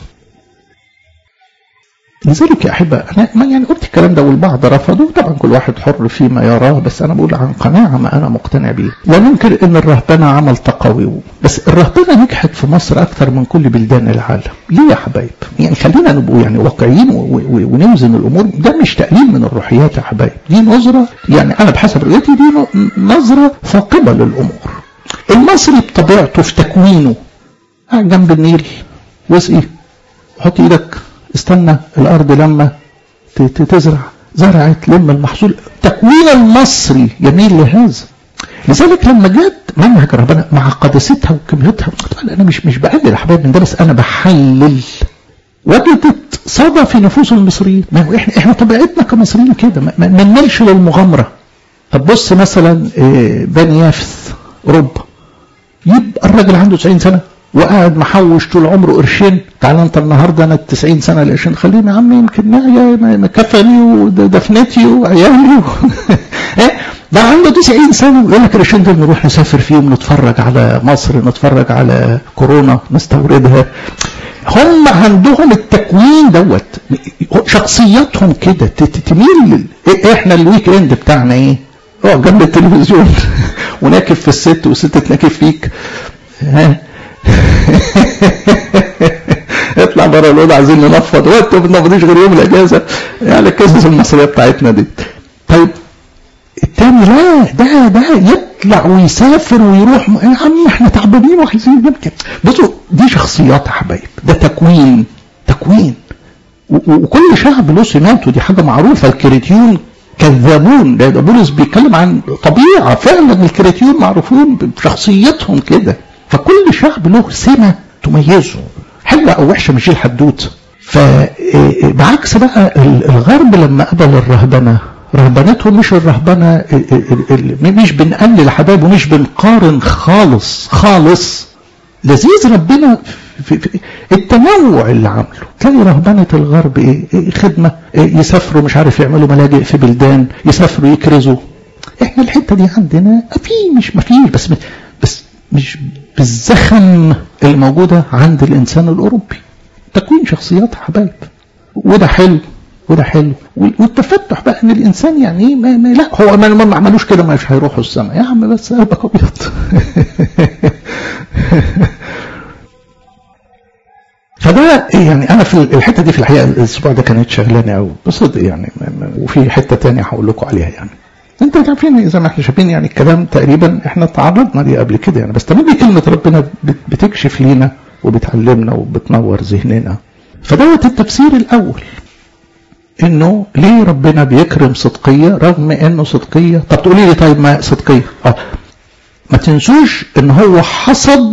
لذلك يا أحبة أنا ما يعني قلت الكلام ده والبعض رفضه طبعا كل واحد حر فيما يراه بس أنا بقول عن قناعة ما أنا مقتنع بيه لا ننكر أن الرهبنة عمل تقوي بس الرهبنة نجحت في مصر أكثر من كل بلدان العالم ليه يا حبايب يعني خلينا نبقوا يعني واقعيين ونوزن الأمور ده مش تقليل من الروحيات يا حبايب دي نظرة يعني أنا بحسب رؤيتي دي نظرة ثاقبة للأمور المصري بطبيعته في تكوينه قاعد جنب النيل واسقي حط ايدك استنى الارض لما تزرع زرعت تلم المحصول تكوين المصري يميل لهذا لذلك لما جت منهج ربنا مع قداستها وكميتها انا مش مش بقلل احباب من ده بس انا بحلل وجدت صدى في نفوس المصريين ما هو احنا احنا طبيعتنا كمصريين كده ما نملش للمغامره طب بص مثلا بني يافث اوروبا يبقى الراجل عنده 90 سنه وقاعد محوش طول عمره قرشين تعال انت النهارده انا ال 90 سنه القرشين خليهم يا عم يمكن نعيا كفني ودفنتي وعيالي و... ده عنده 90 سنه ويقول لك القرشين دول نروح نسافر فيهم نتفرج على مصر نتفرج على كورونا نستوردها هم عندهم التكوين دوت شخصياتهم كده تميل احنا الويك اند بتاعنا ايه؟ اقعد جنب التلفزيون وناكف في الست والست تناكف فيك ها اطلع بره الاوضه عايزين ننفض وانتوا ما بتنفضوش غير يوم الاجازه يعني القصص المصريه بتاعتنا دي طيب التاني لا ده ده يطلع ويسافر ويروح يا عم احنا تعبانين وعايزين نبكي بصوا دي شخصيات يا حبايب ده تكوين تكوين وكل شعب له سماته دي حاجه معروفه الكريتيون كذابون ده بولس بيتكلم عن طبيعه فعلا الكريتيون معروفين بشخصيتهم كده فكل شعب له سمه تميزه حلوه او وحشه مش الحدوته فبعكس بقى الغرب لما قبل الرهبنه رهبنتهم مش الرهبنه مش بنقلل حبايب ومش بنقارن خالص خالص لذيذ ربنا في, في التنوع اللي عمله تلاقي رهبنة الغرب ايه, إيه خدمة إيه يسافروا مش عارف يعملوا ملاجئ في بلدان يسافروا يكرزوا احنا الحتة دي عندنا في مش ما فيش بس بس مش بالزخم الموجودة عند الانسان الاوروبي تكوين شخصيات حبايب وده حلو وده حلو والتفتح بقى ان الانسان يعني ما, ما لا هو ما, ما عملوش كده مش هيروحوا السماء يا عم بس قلبك ابيض فده يعني انا في الحته دي في الحقيقه الاسبوع ده كانت شغلاني قوي بصدق يعني وفي حته تانية هقول لكم عليها يعني انتوا عارفين زي ما احنا شايفين يعني الكلام تقريبا احنا تعرضنا ليه قبل كده يعني بس تمام كلمه ربنا بتكشف لينا وبتعلمنا وبتنور ذهننا فدوت التفسير الاول انه ليه ربنا بيكرم صدقيه رغم انه صدقيه طب تقولي لي طيب ما صدقيه اه ما تنسوش ان هو حصد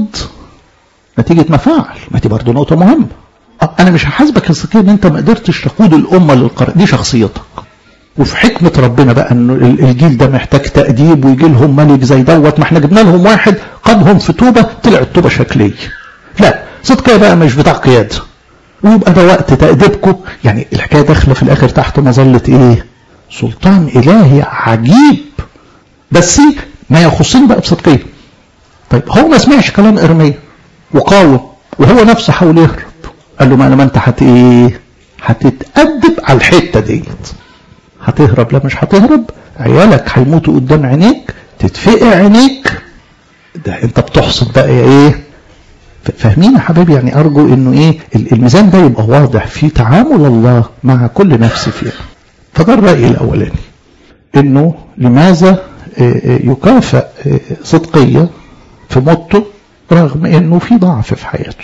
نتيجة ما فعل ما دي برضه نقطة مهمة أنا مش هحاسبك الصدقية إن أنت ما قدرتش تقود الأمة للقرار دي شخصيتك وفي حكمة ربنا بقى إنه الجيل ده محتاج تأديب ويجي لهم ملك زي دوت ما إحنا جبنا لهم واحد قادهم في توبة طلع التوبة شكلية لا صدقية بقى مش بتاع قيادة ويبقى ده وقت تأديبكم يعني الحكاية داخلة في الآخر تحت مظلة إيه؟ سلطان إلهي عجيب بس ما يخصني بقى بصدقية طيب هو ما سمعش كلام إرميا وقاوم وهو نفسه حاول يهرب قال له ما انا ما انت هت ايه هتتأدب على الحته ديت هتهرب لا مش هتهرب عيالك هيموتوا قدام عينيك تتفقع عينيك ده انت بتحصد بقى يا ايه فاهمين يا حبايبي يعني ارجو انه ايه الميزان ده يبقى واضح في تعامل الله مع كل نفس فيها فده الراي الاولاني انه لماذا يكافئ صدقيه في موته رغم انه في ضعف في حياته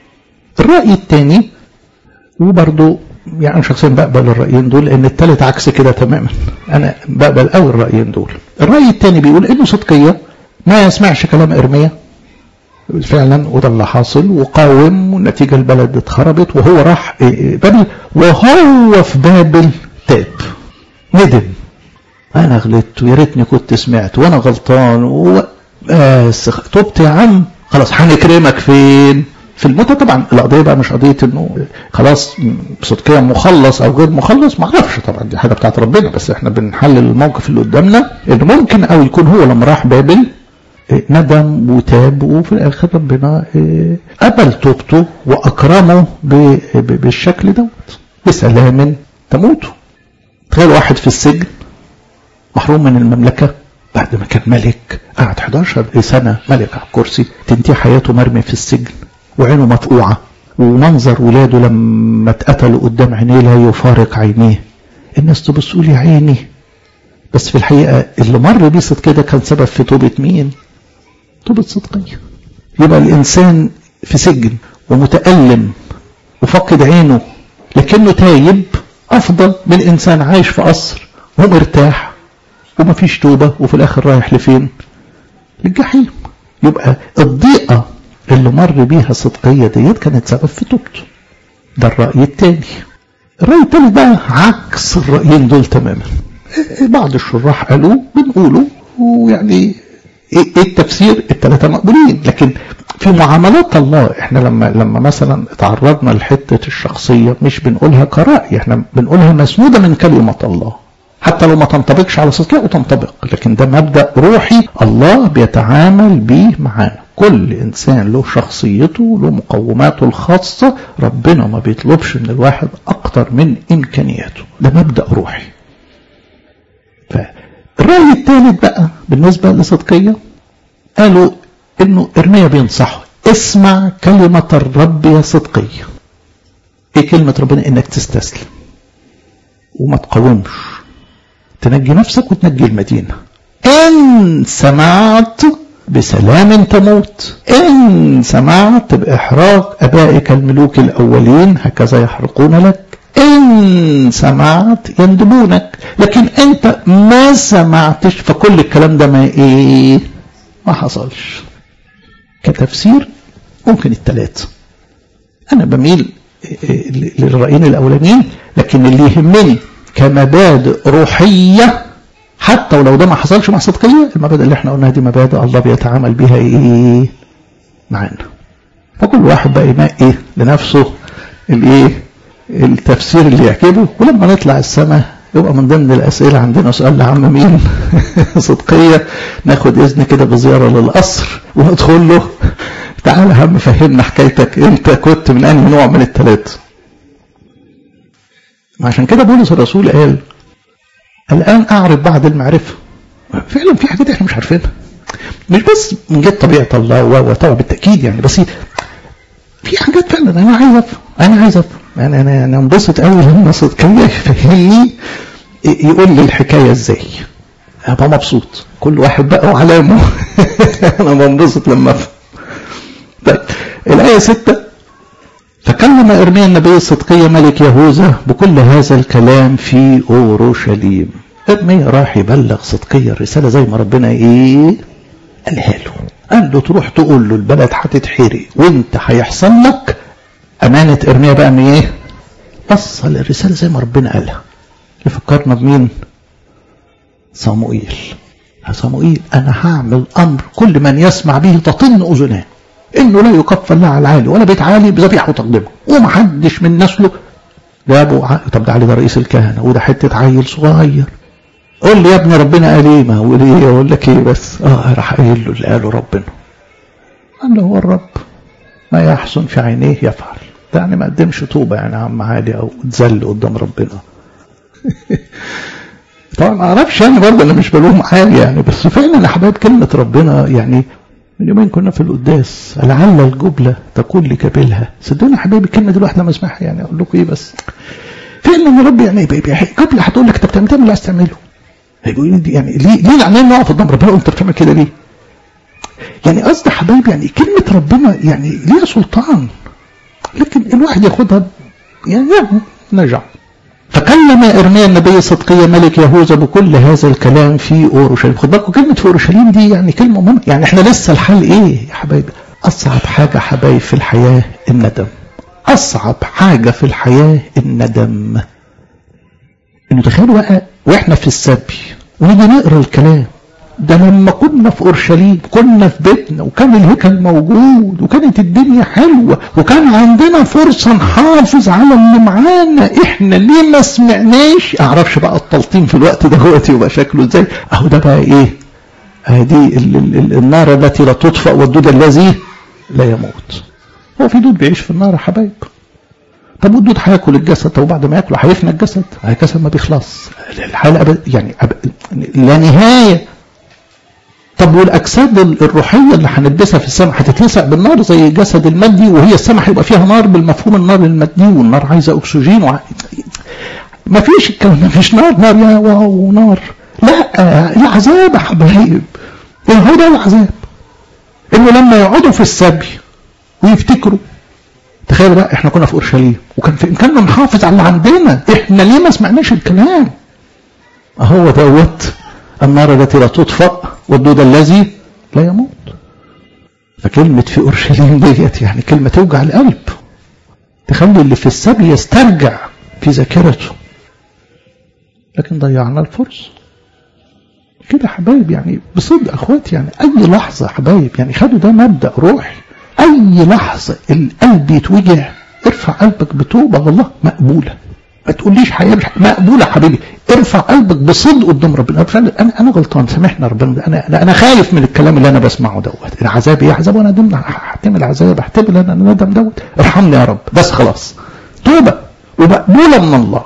الرأي الثاني وبرضه يعني انا شخصيا بقبل الرأيين دول لان الثالث عكس كده تماما انا بقبل قوي الرأيين دول الرأي الثاني بيقول انه صدقية ما يسمعش كلام ارميا فعلا وده اللي حاصل وقاوم والنتيجة البلد اتخربت وهو راح بابل وهو في بابل تاب ندم انا غلطت ويا ريتني كنت سمعت وانا غلطان و... بس تبت يا عم خلاص هنكرمك فين في الموتى طبعا القضيه بقى مش قضيه انه خلاص صدقيا مخلص او غير مخلص ما اعرفش طبعا دي حاجه بتاعت ربنا بس احنا بنحلل الموقف اللي قدامنا انه ممكن او يكون هو لما راح بابل ندم وتاب وفي الاخر ربنا قبل توبته واكرمه بالشكل دوت بسلام تموتوا تخيل واحد في السجن محروم من المملكه بعد ما كان ملك قعد 11 سنة ملك على الكرسي تنتهي حياته مرمي في السجن وعينه مفقوعة ومنظر ولاده لما اتقتلوا قدام عينيه لا يفارق عينيه الناس تبص تقول يا عيني بس في الحقيقة اللي مر بيه صدق كده كان سبب في توبة مين؟ توبة صدقية يبقى الإنسان في سجن ومتألم وفقد عينه لكنه تايب أفضل من إنسان عايش في قصر ومرتاح وما فيش توبة وفي الآخر رايح لفين للجحيم يبقى الضيقة اللي مر بيها صدقية ديت كانت سبب في توبته ده الرأي التاني الرأي التالت بقى عكس الرأيين دول تماما بعض الشراح قالوا بنقوله ويعني ايه التفسير الثلاثة مقبولين لكن في معاملات الله احنا لما لما مثلا تعرضنا لحتة الشخصية مش بنقولها كرأي احنا بنقولها مسنودة من كلمة الله حتى لو ما تنطبقش على صدقها وتنطبق لكن ده مبدأ روحي الله بيتعامل بيه معانا كل إنسان له شخصيته له مقوماته الخاصة ربنا ما بيطلبش من الواحد أكتر من إمكانياته ده مبدأ روحي فالرأي الثالث بقى بالنسبة لصدقية قالوا إنه إرميا بينصحه اسمع كلمة الرب يا صدقي ايه كلمة ربنا انك تستسلم وما تقاومش تنجي نفسك وتنجي المدينة ان سمعت بسلام تموت ان سمعت باحراق ابائك الملوك الاولين هكذا يحرقون لك ان سمعت يندبونك لكن انت ما سمعتش فكل الكلام ده ما ايه ما حصلش كتفسير ممكن الثلاثة انا بميل للرأيين الاولانيين لكن اللي يهمني كمبادئ روحية حتى ولو ده ما حصلش مع صدقية المبادئ اللي احنا قلناها دي مبادئ الله بيتعامل بيها ايه معانا فكل واحد بقى ينقي لنفسه الايه التفسير اللي يعجبه ولما نطلع السماء يبقى من ضمن الأسئلة عندنا سؤال لعم مين صدقية ناخد إذن كده بزيارة للقصر وندخل له تعالى يا عم فهمنا حكايتك أنت كنت من أنهي نوع من الثلاثة عشان كده بولس الرسول قال الآن أعرف بعد المعرفة فعلا في حاجات احنا مش عارفينها مش بس من جهة طبيعة الله وطبعا بالتأكيد يعني بس في حاجات فعلا أنا عايز أفهم أنا عايز أفهم يعني أنا أنا انبسط قوي لما صدقية يفهمني يقول لي الحكاية إزاي أبقى مبسوط كل واحد بقى وعلامه أنا بنبسط لما أفهم طيب الآية ستة فكلم إرميا النبي الصدقية ملك يهوذا بكل هذا الكلام في أورشليم إرميا راح يبلغ صدقية الرسالة زي ما ربنا إيه قالها له قال له تروح تقول له البلد هتتحرق وانت هيحصل لك أمانة إرميا بقى من إيه وصل الرسالة زي ما ربنا قالها يفكرنا بمين صموئيل صموئيل أنا هعمل أمر كل من يسمع به تطن أذناه انه لا يكفر لا على العالي ولا بيت عالي بذبيحه وتقدمه ومحدش من نسله ده ابو ع... طب ده علي ده رئيس الكهنه وده حته عيل صغير قول لي يا ابني ربنا قال ايه ما هو ايه اقول لك ايه بس اه راح قايل له اللي قاله ربنا قال له هو الرب ما يحسن في عينيه يفعل ده يعني ما قدمش توبه يعني عم عالي او اتذل قدام ربنا طبعا ما اعرفش يعني برضه انا مش بلوم عالي يعني بس فعلا يا حبايب كلمه ربنا يعني من يومين كنا في القداس لعل الجبلة تقول لكبلها صدقوني يا حبايبي الكلمة دي الواحد لما اسمعها يعني اقول لكم ايه بس فعلا يا رب يعني جبلة هتقول لك انت بتعمل اللي عايز تعمله هيقول لي يعني ليه ليه العنين نقف قدام ربنا انت بتعمل كده ليه؟ يعني قصدي حبايبي يعني كلمة ربنا يعني ليها سلطان لكن الواحد ياخدها يعني نرجع فكلم إرميا النبي صدقية ملك يهوذا بكل هذا الكلام في أورشليم خد بالكم كلمة في أورشليم دي يعني كلمة مهمة يعني احنا لسه الحل ايه يا حبايبي أصعب حاجة حبايب في الحياة الندم أصعب حاجة في الحياة الندم إنه تخيلوا بقى وإحنا في السبي ونيجي نقرا الكلام ده لما كنا في اورشليم كنا في بيتنا وكان الهيكل موجود وكانت الدنيا حلوه وكان عندنا فرصه نحافظ على اللي معانا احنا ليه ما سمعناش اعرفش بقى التلطيم في الوقت ده هو يبقى شكله ازاي اهو ده بقى ايه هذه النار التي لا تطفأ والدود الذي لا يموت هو في دود بيعيش في النار يا حبايب طب والدود هياكل الجسد طب وبعد ما ياكله هيفنى الجسد الجسد ما بيخلص الحاله أبد يعني أبد لا نهايه طب والاجساد الروحيه اللي هنلبسها في السماء هتتلسع بالنار زي الجسد المادي وهي السماء هيبقى فيها نار بالمفهوم النار المادي والنار عايزه اكسجين وع... ما فيش الكلام ده مفيش نار نار يا واو نار لا العذاب يا حبايب هو ده العذاب انه لما يقعدوا في السبي ويفتكروا تخيلوا بقى احنا كنا في اورشليم وكان في امكاننا نحافظ على اللي عندنا احنا ليه ما سمعناش الكلام اهو دوت النار التي لا تطفأ والدود الذي لا يموت فكلمة في أورشليم ديت يعني كلمة توجع القلب تخلي اللي في السبي يسترجع في ذاكرته لكن ضيعنا الفرصة كده حبايب يعني بصدق اخواتي يعني اي لحظة حبايب يعني خدوا ده مبدأ روحي اي لحظة القلب يتوجع ارفع قلبك بتوبة والله مقبولة ما تقوليش حياة مش مقبولة حبيبي ارفع قلبك بصدق قدام ربنا انا انا غلطان سامحنا ربنا انا انا خايف من الكلام اللي انا بسمعه دوت العذاب ايه عذاب وانا ضمن هحتمل عذاب احتمل انا ندم دوت ارحمني يا رب بس خلاص توبة ومقبولة من الله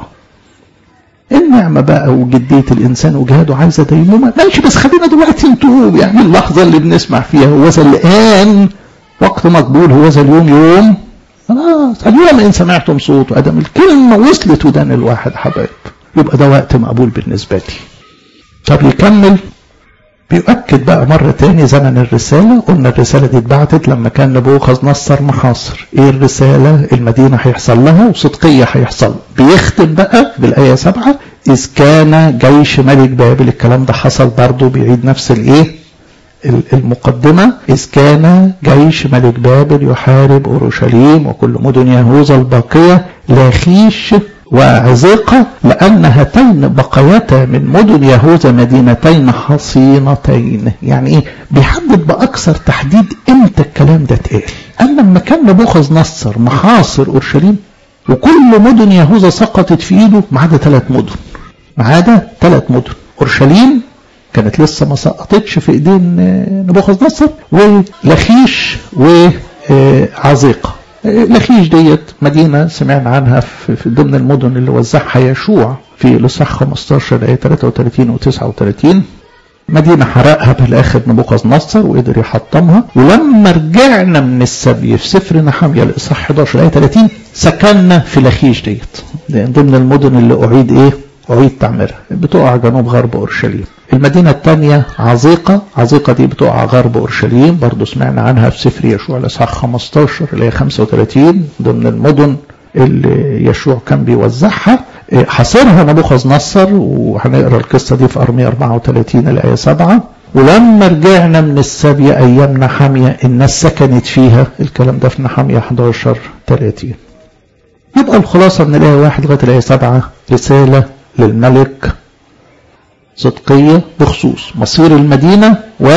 النعمة بقى وجدية الإنسان وجهاده عايزة ديمومة ماشي بس خلينا دلوقتي نتوب يعني اللحظة اللي بنسمع فيها هو الآن وقت مقبول هو ذا اليوم يوم خلاص اليوم ان سمعتم صوته ادم الكلمه وصلت ودان الواحد حبايب يبقى ده وقت مقبول بالنسبه لي طب يكمل بيؤكد بقى مرة تاني زمن الرسالة قلنا الرسالة دي اتبعتت لما كان نبوخذ نصر محاصر ايه الرسالة المدينة هيحصل لها وصدقية هيحصل بيختم بقى بالآية سبعة إذ كان جيش ملك بابل الكلام ده حصل برضه بيعيد نفس الايه المقدمة إذ كان جيش ملك بابل يحارب أورشليم وكل مدن يهوذا الباقية لاخيش وعزيقة لأن هاتين بقيتا من مدن يهوذا مدينتين حصينتين يعني إيه بيحدد بأكثر تحديد إمتى الكلام ده اتقال قال لما كان نبوخذ نصر محاصر أورشليم وكل مدن يهوذا سقطت في إيده ما عدا ثلاث مدن ما عدا ثلاث مدن أورشليم كانت لسه ما سقطتش في ايدين نبوخذ نصر ولخيش وعزيقه لخيش ديت مدينة سمعنا عنها في ضمن المدن اللي وزعها يشوع في لصح 15 آية 33 و 39 مدينة حرقها بالاخر نبوخذ نصر وقدر يحطمها ولما رجعنا من السبي في سفر نحمية الإصحاح 11 آية 30 سكننا في لخيش ديت ضمن المدن اللي أعيد إيه؟ أعيد تعميرها بتقع جنوب غرب أورشليم المدينة الثانية عزيقة عزيقة دي بتقع غرب أورشليم برضو سمعنا عنها في سفر يشوع الإصحاح 15 اللي هي 35 ضمن المدن اللي يشوع كان بيوزعها حاصرها نبوخذ نصر وهنقرا القصة دي في أرمية 34 الآية 7 ولما رجعنا من السبي أيام نحامية الناس سكنت فيها الكلام ده في نحامية 11 30 يبقى الخلاصة من الآية 1 لغاية الآية 7 رسالة للملك صدقية بخصوص مصير المدينة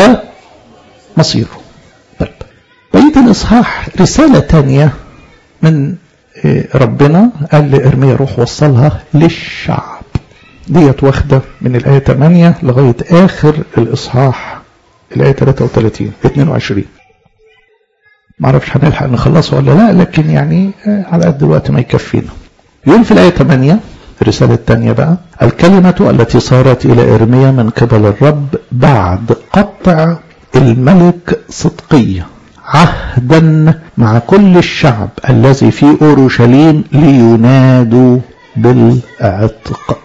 ومصيره طيب بقية الإصحاح رسالة تانية من ربنا قال لإرميا روح وصلها للشعب ديت واخدة من الآية 8 لغاية آخر الإصحاح الآية 33 22 ما اعرفش هنلحق نخلصها ولا لا لكن يعني على قد الوقت ما يكفينا يقول في الآية 8 الرسالة الثانية بقى الكلمة التي صارت إلى إرميا من قبل الرب بعد قطع الملك صدقية عهدا مع كل الشعب الذي في أورشليم لينادوا بالعتق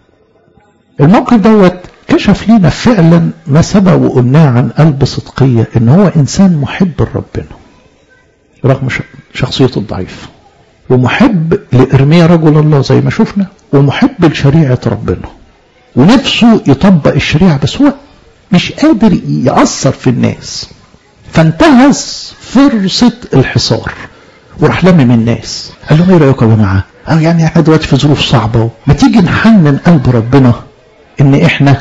الموقف دوت كشف لنا فعلا ما سبق وقلناه عن قلب صدقية ان هو انسان محب لربنا رغم شخصيته الضعيفة ومحب لإرميا رجل الله زي ما شفنا ومحب لشريعة ربنا ونفسه يطبق الشريعة بس هو مش قادر يأثر في الناس فانتهز فرصة الحصار وراح لمم الناس قال لهم ايه رأيكم يا جماعة قالوا يعني احنا دلوقتي في ظروف صعبة ما تيجي نحنن قلب ربنا ان احنا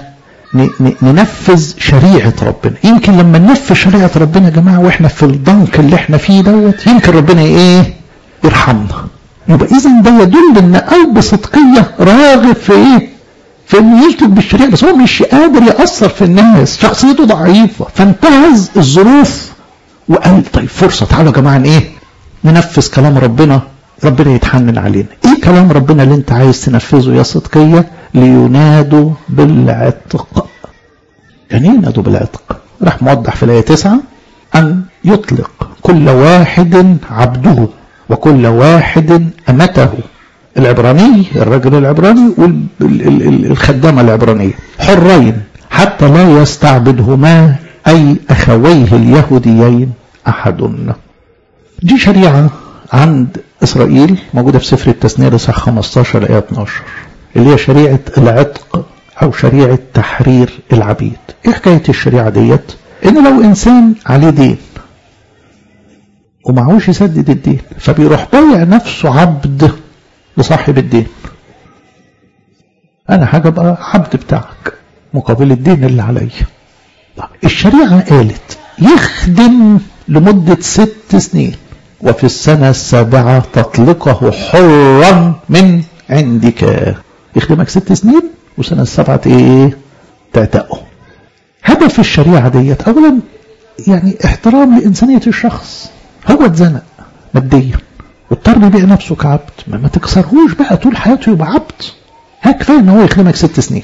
ننفذ شريعة ربنا يمكن لما ننفذ شريعة ربنا يا جماعة واحنا في الضنك اللي احنا فيه دوت يمكن ربنا ايه يرحمنا يبقى اذا ده يدل ان قلب صدقية راغب في ايه في انه يسلك بالشريعة بس هو مش قادر يأثر في الناس شخصيته ضعيفة فانتهز الظروف وقال طيب فرصة تعالوا يا جماعة ايه ننفذ كلام ربنا ربنا يتحنن علينا ايه كلام ربنا اللي انت عايز تنفذه يا صدقية لينادوا بالعتق يعني ايه ينادوا بالعتق راح موضح في الآية 9 أن يطلق كل واحد عبده وكل واحد أمته العبراني الرجل العبراني والخدامة العبرانية حرين حتى لا يستعبدهما أي أخويه اليهوديين أحد دي شريعة عند إسرائيل موجودة في سفر التثنية لصح 15 آية 12 اللي هي شريعة العتق أو شريعة تحرير العبيد إيه حكاية الشريعة ديت إن لو إنسان عليه دين ومعهوش يسدد الدين فبيروح بايع نفسه عبد لصاحب الدين أنا حاجة بقى عبد بتاعك مقابل الدين اللي عليا الشريعة قالت يخدم لمدة ست سنين وفي السنة السابعة تطلقه حرا من عندك يخدمك ست سنين وسنة السابعة ايه تعتقه هدف الشريعة ديت اولا يعني احترام لإنسانية الشخص هو اتزنق ماديا واضطر يبيع نفسه كعبد ما, ما تكسرهوش بقى طول حياته يبقى عبد ها كفايه ان هو يخدمك ست سنين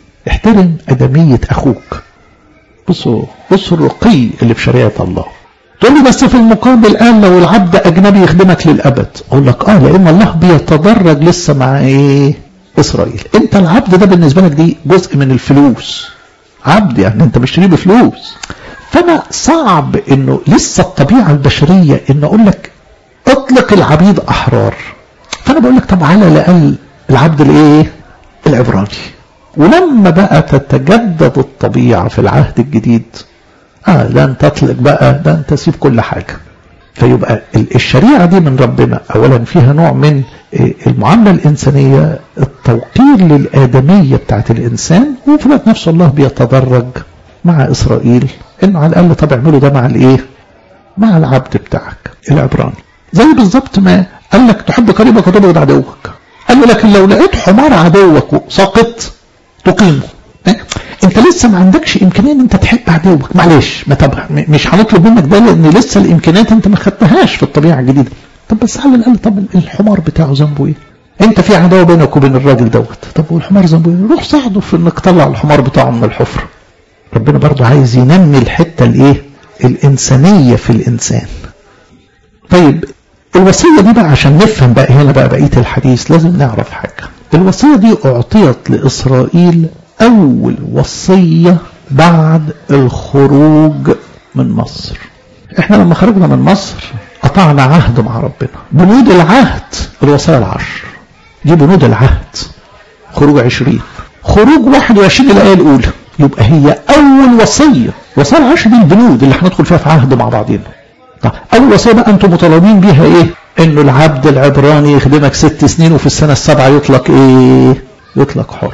احترم ادمية اخوك بصوا بصوا الرقي اللي في شريعة الله تقول لي بس في المقابل قال لو العبد اجنبي يخدمك للابد اقول لك اه لان الله بيتدرج لسه مع ايه اسرائيل انت العبد ده بالنسبه لك دي جزء من الفلوس عبد يعني انت مشتريه بفلوس فانا صعب انه لسه الطبيعه البشريه ان اقول لك اطلق العبيد احرار فانا بقول لك طب على الاقل العبد الايه العبراني ولما بقى تتجدد الطبيعه في العهد الجديد اه ده انت تطلق بقى ده انت تسيب كل حاجه فيبقى الشريعه دي من ربنا اولا فيها نوع من المعامله الانسانيه التوقير للادميه بتاعت الانسان وفي الوقت نفسه الله بيتدرج مع اسرائيل انه على الاقل طب اعملوا ده مع الايه؟ مع العبد بتاعك العبراني زي بالظبط ما قال لك تحب قريبك وتبغض عدوك قال له لكن لو لقيت حمار عدوك ساقط تقيمه انت لسه ما عندكش امكانيه ان انت تحب عدوك معلش ما طب مش هنطلب منك ده لان لسه الامكانيات انت ما خدتهاش في الطبيعه الجديده طب بس على الاقل طب الحمار بتاعه ذنبه ايه؟ انت في عداوه بينك وبين الراجل دوت طب والحمار ذنبه ايه؟ روح ساعده في انك تطلع الحمار بتاعه من الحفره ربنا برضه عايز ينمي الحته الايه؟ الانسانيه في الانسان طيب الوصيه دي بقى عشان نفهم بقى هنا بقى بقيه الحديث لازم نعرف حاجه الوصيه دي اعطيت لاسرائيل أول وصية بعد الخروج من مصر احنا لما خرجنا من مصر قطعنا عهد مع ربنا بنود العهد الوصايا العشر دي بنود العهد خروج عشرين خروج واحد وعشرين الآية الأولى يبقى هي أول وصية وصايا العشر دي البنود اللي هندخل فيها في عهد مع بعضنا طب أول وصية بقى أنتم مطالبين بيها إيه؟ إنه العبد العبراني يخدمك ست سنين وفي السنة السابعة يطلق إيه؟ يطلق حر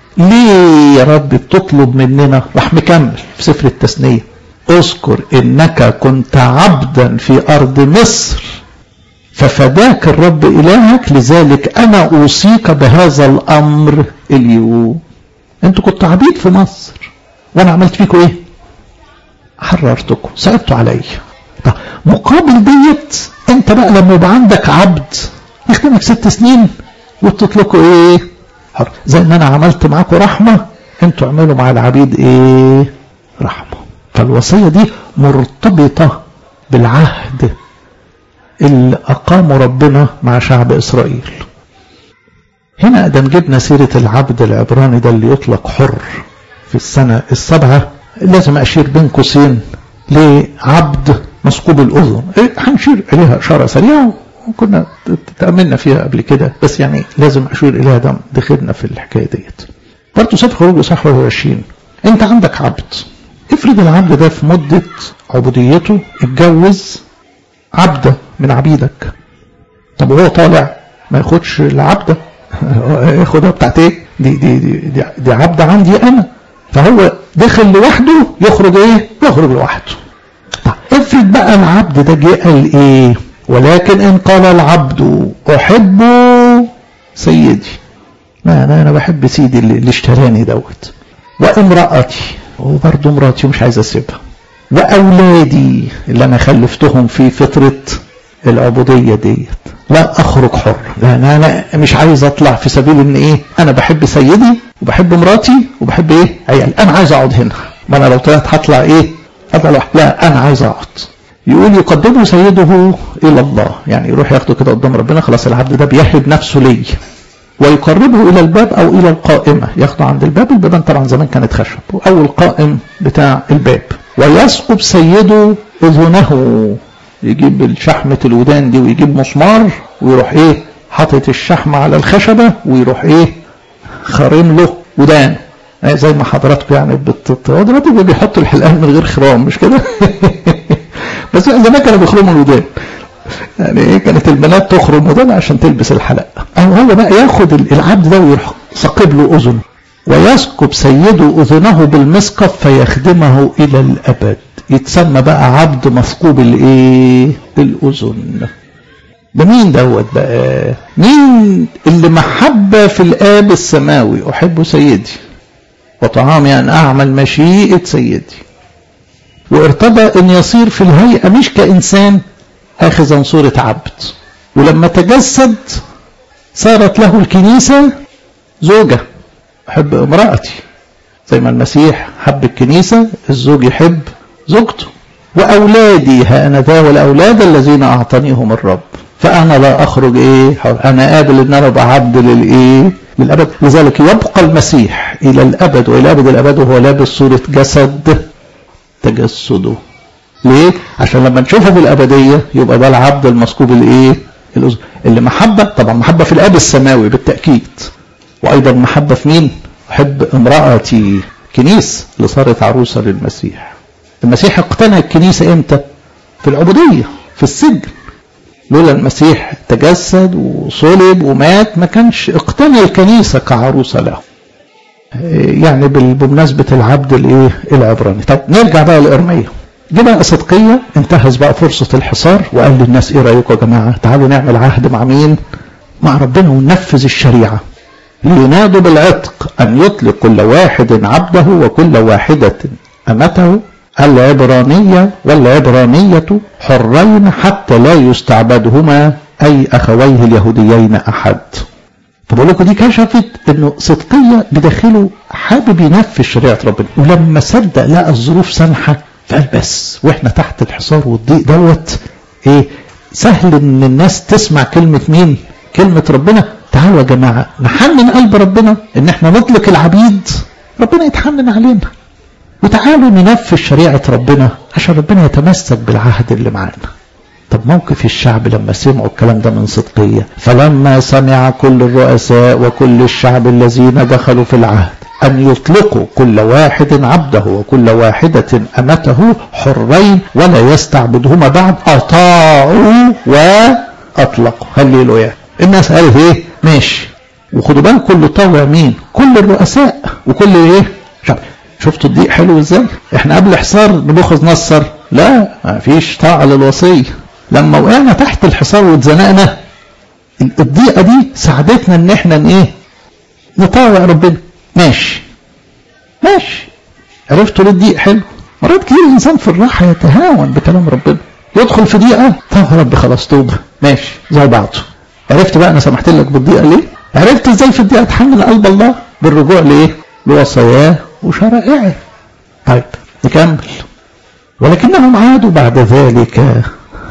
ليه يا رب بتطلب مننا راح مكمل في سفر التثنية اذكر انك كنت عبدا في ارض مصر ففداك الرب الهك لذلك انا اوصيك بهذا الامر اليوم انتوا كنتوا عبيد في مصر وانا عملت فيكم ايه حررتكم صعبتوا عليا طب مقابل ديت انت بقى لما يبقى عندك عبد يخدمك ست سنين وتطلقوا ايه حر زي ما انا عملت معاكم رحمة انتوا اعملوا مع العبيد ايه رحمة فالوصية دي مرتبطة بالعهد اللي اقامه ربنا مع شعب اسرائيل هنا ادم جبنا سيرة العبد العبراني ده اللي يطلق حر في السنة السابعة لازم اشير بين قوسين لعبد مسكوب الاذن إيه هنشير اليها اشارة سريعة وكنا تأملنا فيها قبل كده بس يعني لازم أشير إليها ده دخلنا في الحكاية ديت برضه سفر خروج صح 21 أنت عندك عبد افرض العبد ده في مدة عبوديته اتجوز عبدة من عبيدك طب وهو طالع ما ياخدش العبدة ياخدها بتاعت ايه دي, دي, دي, دي, دي عبدة عندي أنا فهو دخل لوحده يخرج ايه يخرج لوحده طب افرض بقى العبد ده جه قال ايه ولكن إن قال العبد أحب سيدي ما أنا, أنا بحب سيدي اللي اشتراني دوت وامرأتي وبرضه مراتي مش عايز أسيبها وأولادي اللي أنا خلفتهم في فترة العبودية ديت لا أخرج حر لأن أنا مش عايز أطلع في سبيل إن إيه أنا بحب سيدي وبحب مراتي وبحب إيه عيالي أنا عايز أقعد هنا ما أنا لو طلعت هطلع إيه أطلع لوحدي لا أنا عايز أقعد يقول يقدمه سيده إلى الله يعني يروح ياخده كده قدام ربنا خلاص العبد ده بيهب نفسه لي ويقربه إلى الباب أو إلى القائمة ياخده عند الباب البيبان طبعا زمان كانت خشب أو القائم بتاع الباب ويسقب سيده أذنه يجيب شحمة الودان دي ويجيب مسمار ويروح إيه حاطط الشحمة على الخشبة ويروح إيه خارم له ودان زي ما حضراتكم يعني بتقعدوا دلوقتي بيحطوا الحلقان من غير خرام مش كده بس زمان كانوا بيخرموا الودان يعني ايه كانت البنات تخرم ودان عشان تلبس الحلق او هو بقى ياخد العبد ده ويروح ثقب له اذنه ويسكب سيده اذنه بالمسقف فيخدمه الى الابد يتسمى بقى عبد مثقوب الايه الاذن ده مين دوت بقى مين اللي محبة في الآب السماوي أحب سيدي وطعامي أن أعمل مشيئة سيدي وارتضى أن يصير في الهيئة مش كإنسان آخذا صورة عبد ولما تجسد صارت له الكنيسة زوجة أحب امرأتي زي ما المسيح حب الكنيسة الزوج يحب زوجته وأولادي هانذا والأولاد الذين أعطانيهم الرب فأنا لا أخرج إيه أنا قابل إن أنا أبقى عبد للإيه للأبد لذلك يبقى المسيح إلى الأبد وإلى أبد الأبد وهو لابس صورة جسد تجسده ليه؟ عشان لما نشوفه في الأبدية يبقى ده العبد المصكوب الإيه؟ اللي محبة طبعا محبة في الآب السماوي بالتأكيد وأيضا محبة في مين؟ أحب امرأتي كنيس اللي صارت عروسة للمسيح المسيح اقتنع الكنيسة امتى؟ في العبودية في السجن لولا المسيح تجسد وصلب ومات ما كانش اقتنع الكنيسة كعروسة له يعني بمناسبة العبد الايه العبراني طب نرجع بقى لإرميا جه بقى صدقية انتهز بقى فرصة الحصار وقال للناس ايه رأيكم يا جماعة تعالوا نعمل عهد مع مين مع ربنا وننفذ الشريعة لينادوا بالعتق أن يطلق كل واحد عبده وكل واحدة أمته العبرانية والعبرانية حرين حتى لا يستعبدهما أي أخويه اليهوديين أحد فبقول لكم دي كشفت انه صدقية بداخله حابب ينفذ شريعة ربنا ولما صدق لقى الظروف سامحة فقال بس واحنا تحت الحصار والضيق دوت ايه سهل ان الناس تسمع كلمة مين كلمة ربنا تعالوا يا جماعة نحنن قلب ربنا ان احنا نطلق العبيد ربنا يتحنن علينا وتعالوا ننفذ شريعة ربنا عشان ربنا يتمسك بالعهد اللي معانا طب موقف الشعب لما سمعوا الكلام ده من صدقية فلما سمع كل الرؤساء وكل الشعب الذين دخلوا في العهد أن يطلقوا كل واحد عبده وكل واحدة أمته حرين ولا يستعبدهما بعد أطاعوا وأطلقوا هللويا الناس قالت إيه ماشي وخدوا بالكم كل طاوع مين كل الرؤساء وكل إيه شعب شفتوا الضيق حلو ازاي احنا قبل حصار نبوخذ نصر لا ما فيش طاعة للوصية لما وقعنا تحت الحصار واتزنقنا الضيقة دي ساعدتنا ان احنا ايه نطاوع ربنا ماشي ماشي عرفتوا ليه الضيق حلو مرات كتير الانسان في الراحة يتهاون بكلام ربنا يدخل في ضيقة طب يا رب خلاص توبة ماشي زي بعضه عرفت بقى انا سمحت لك بالضيقة ليه عرفت ازاي في الضيقة تحمل قلب الله بالرجوع لايه لوصاياه وشرائعه طيب نكمل ولكنهم عادوا بعد ذلك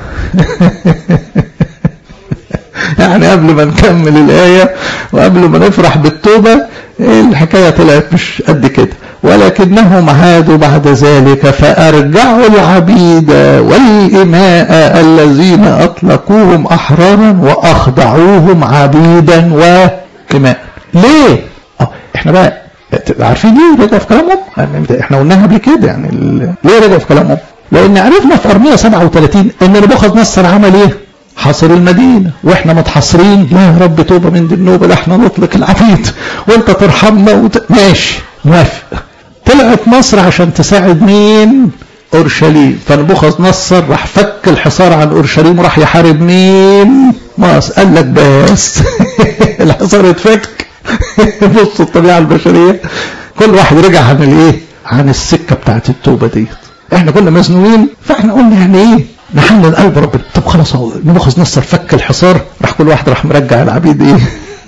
يعني قبل ما نكمل الآية وقبل ما نفرح بالتوبة الحكاية طلعت مش قد كده ولكنهم عادوا بعد ذلك فأرجعوا العبيد والإماء الذين أطلقوهم أحرارا وأخضعوهم عبيدا وإماء ليه؟ اه احنا بقى عارفين ليه رجعوا في كلامهم؟ احنا قلناها قبل كده يعني ليه رجعوا في كلامهم؟ لان عرفنا في ارميه 37 ان نبوخذ نصر عمل ايه؟ حصر المدينه واحنا متحصرين لا يا رب توبه من دي النوبه ده احنا نطلق العبيد وانت ترحمنا وت... ماشي موافق طلعت مصر عشان تساعد مين؟ اورشليم فنبوخذ نصر راح فك الحصار عن اورشليم وراح يحارب مين؟ مصر قال لك بس الحصار اتفك بص الطبيعه البشريه كل واحد رجع عن الايه؟ عن السكه بتاعت التوبه ديت احنا كنا مزنوقين فاحنا قلنا يعني ايه نحلل قلب ربنا طب خلاص اهو نبوخذ نصر فك الحصار راح كل واحد راح مرجع العبيد ايه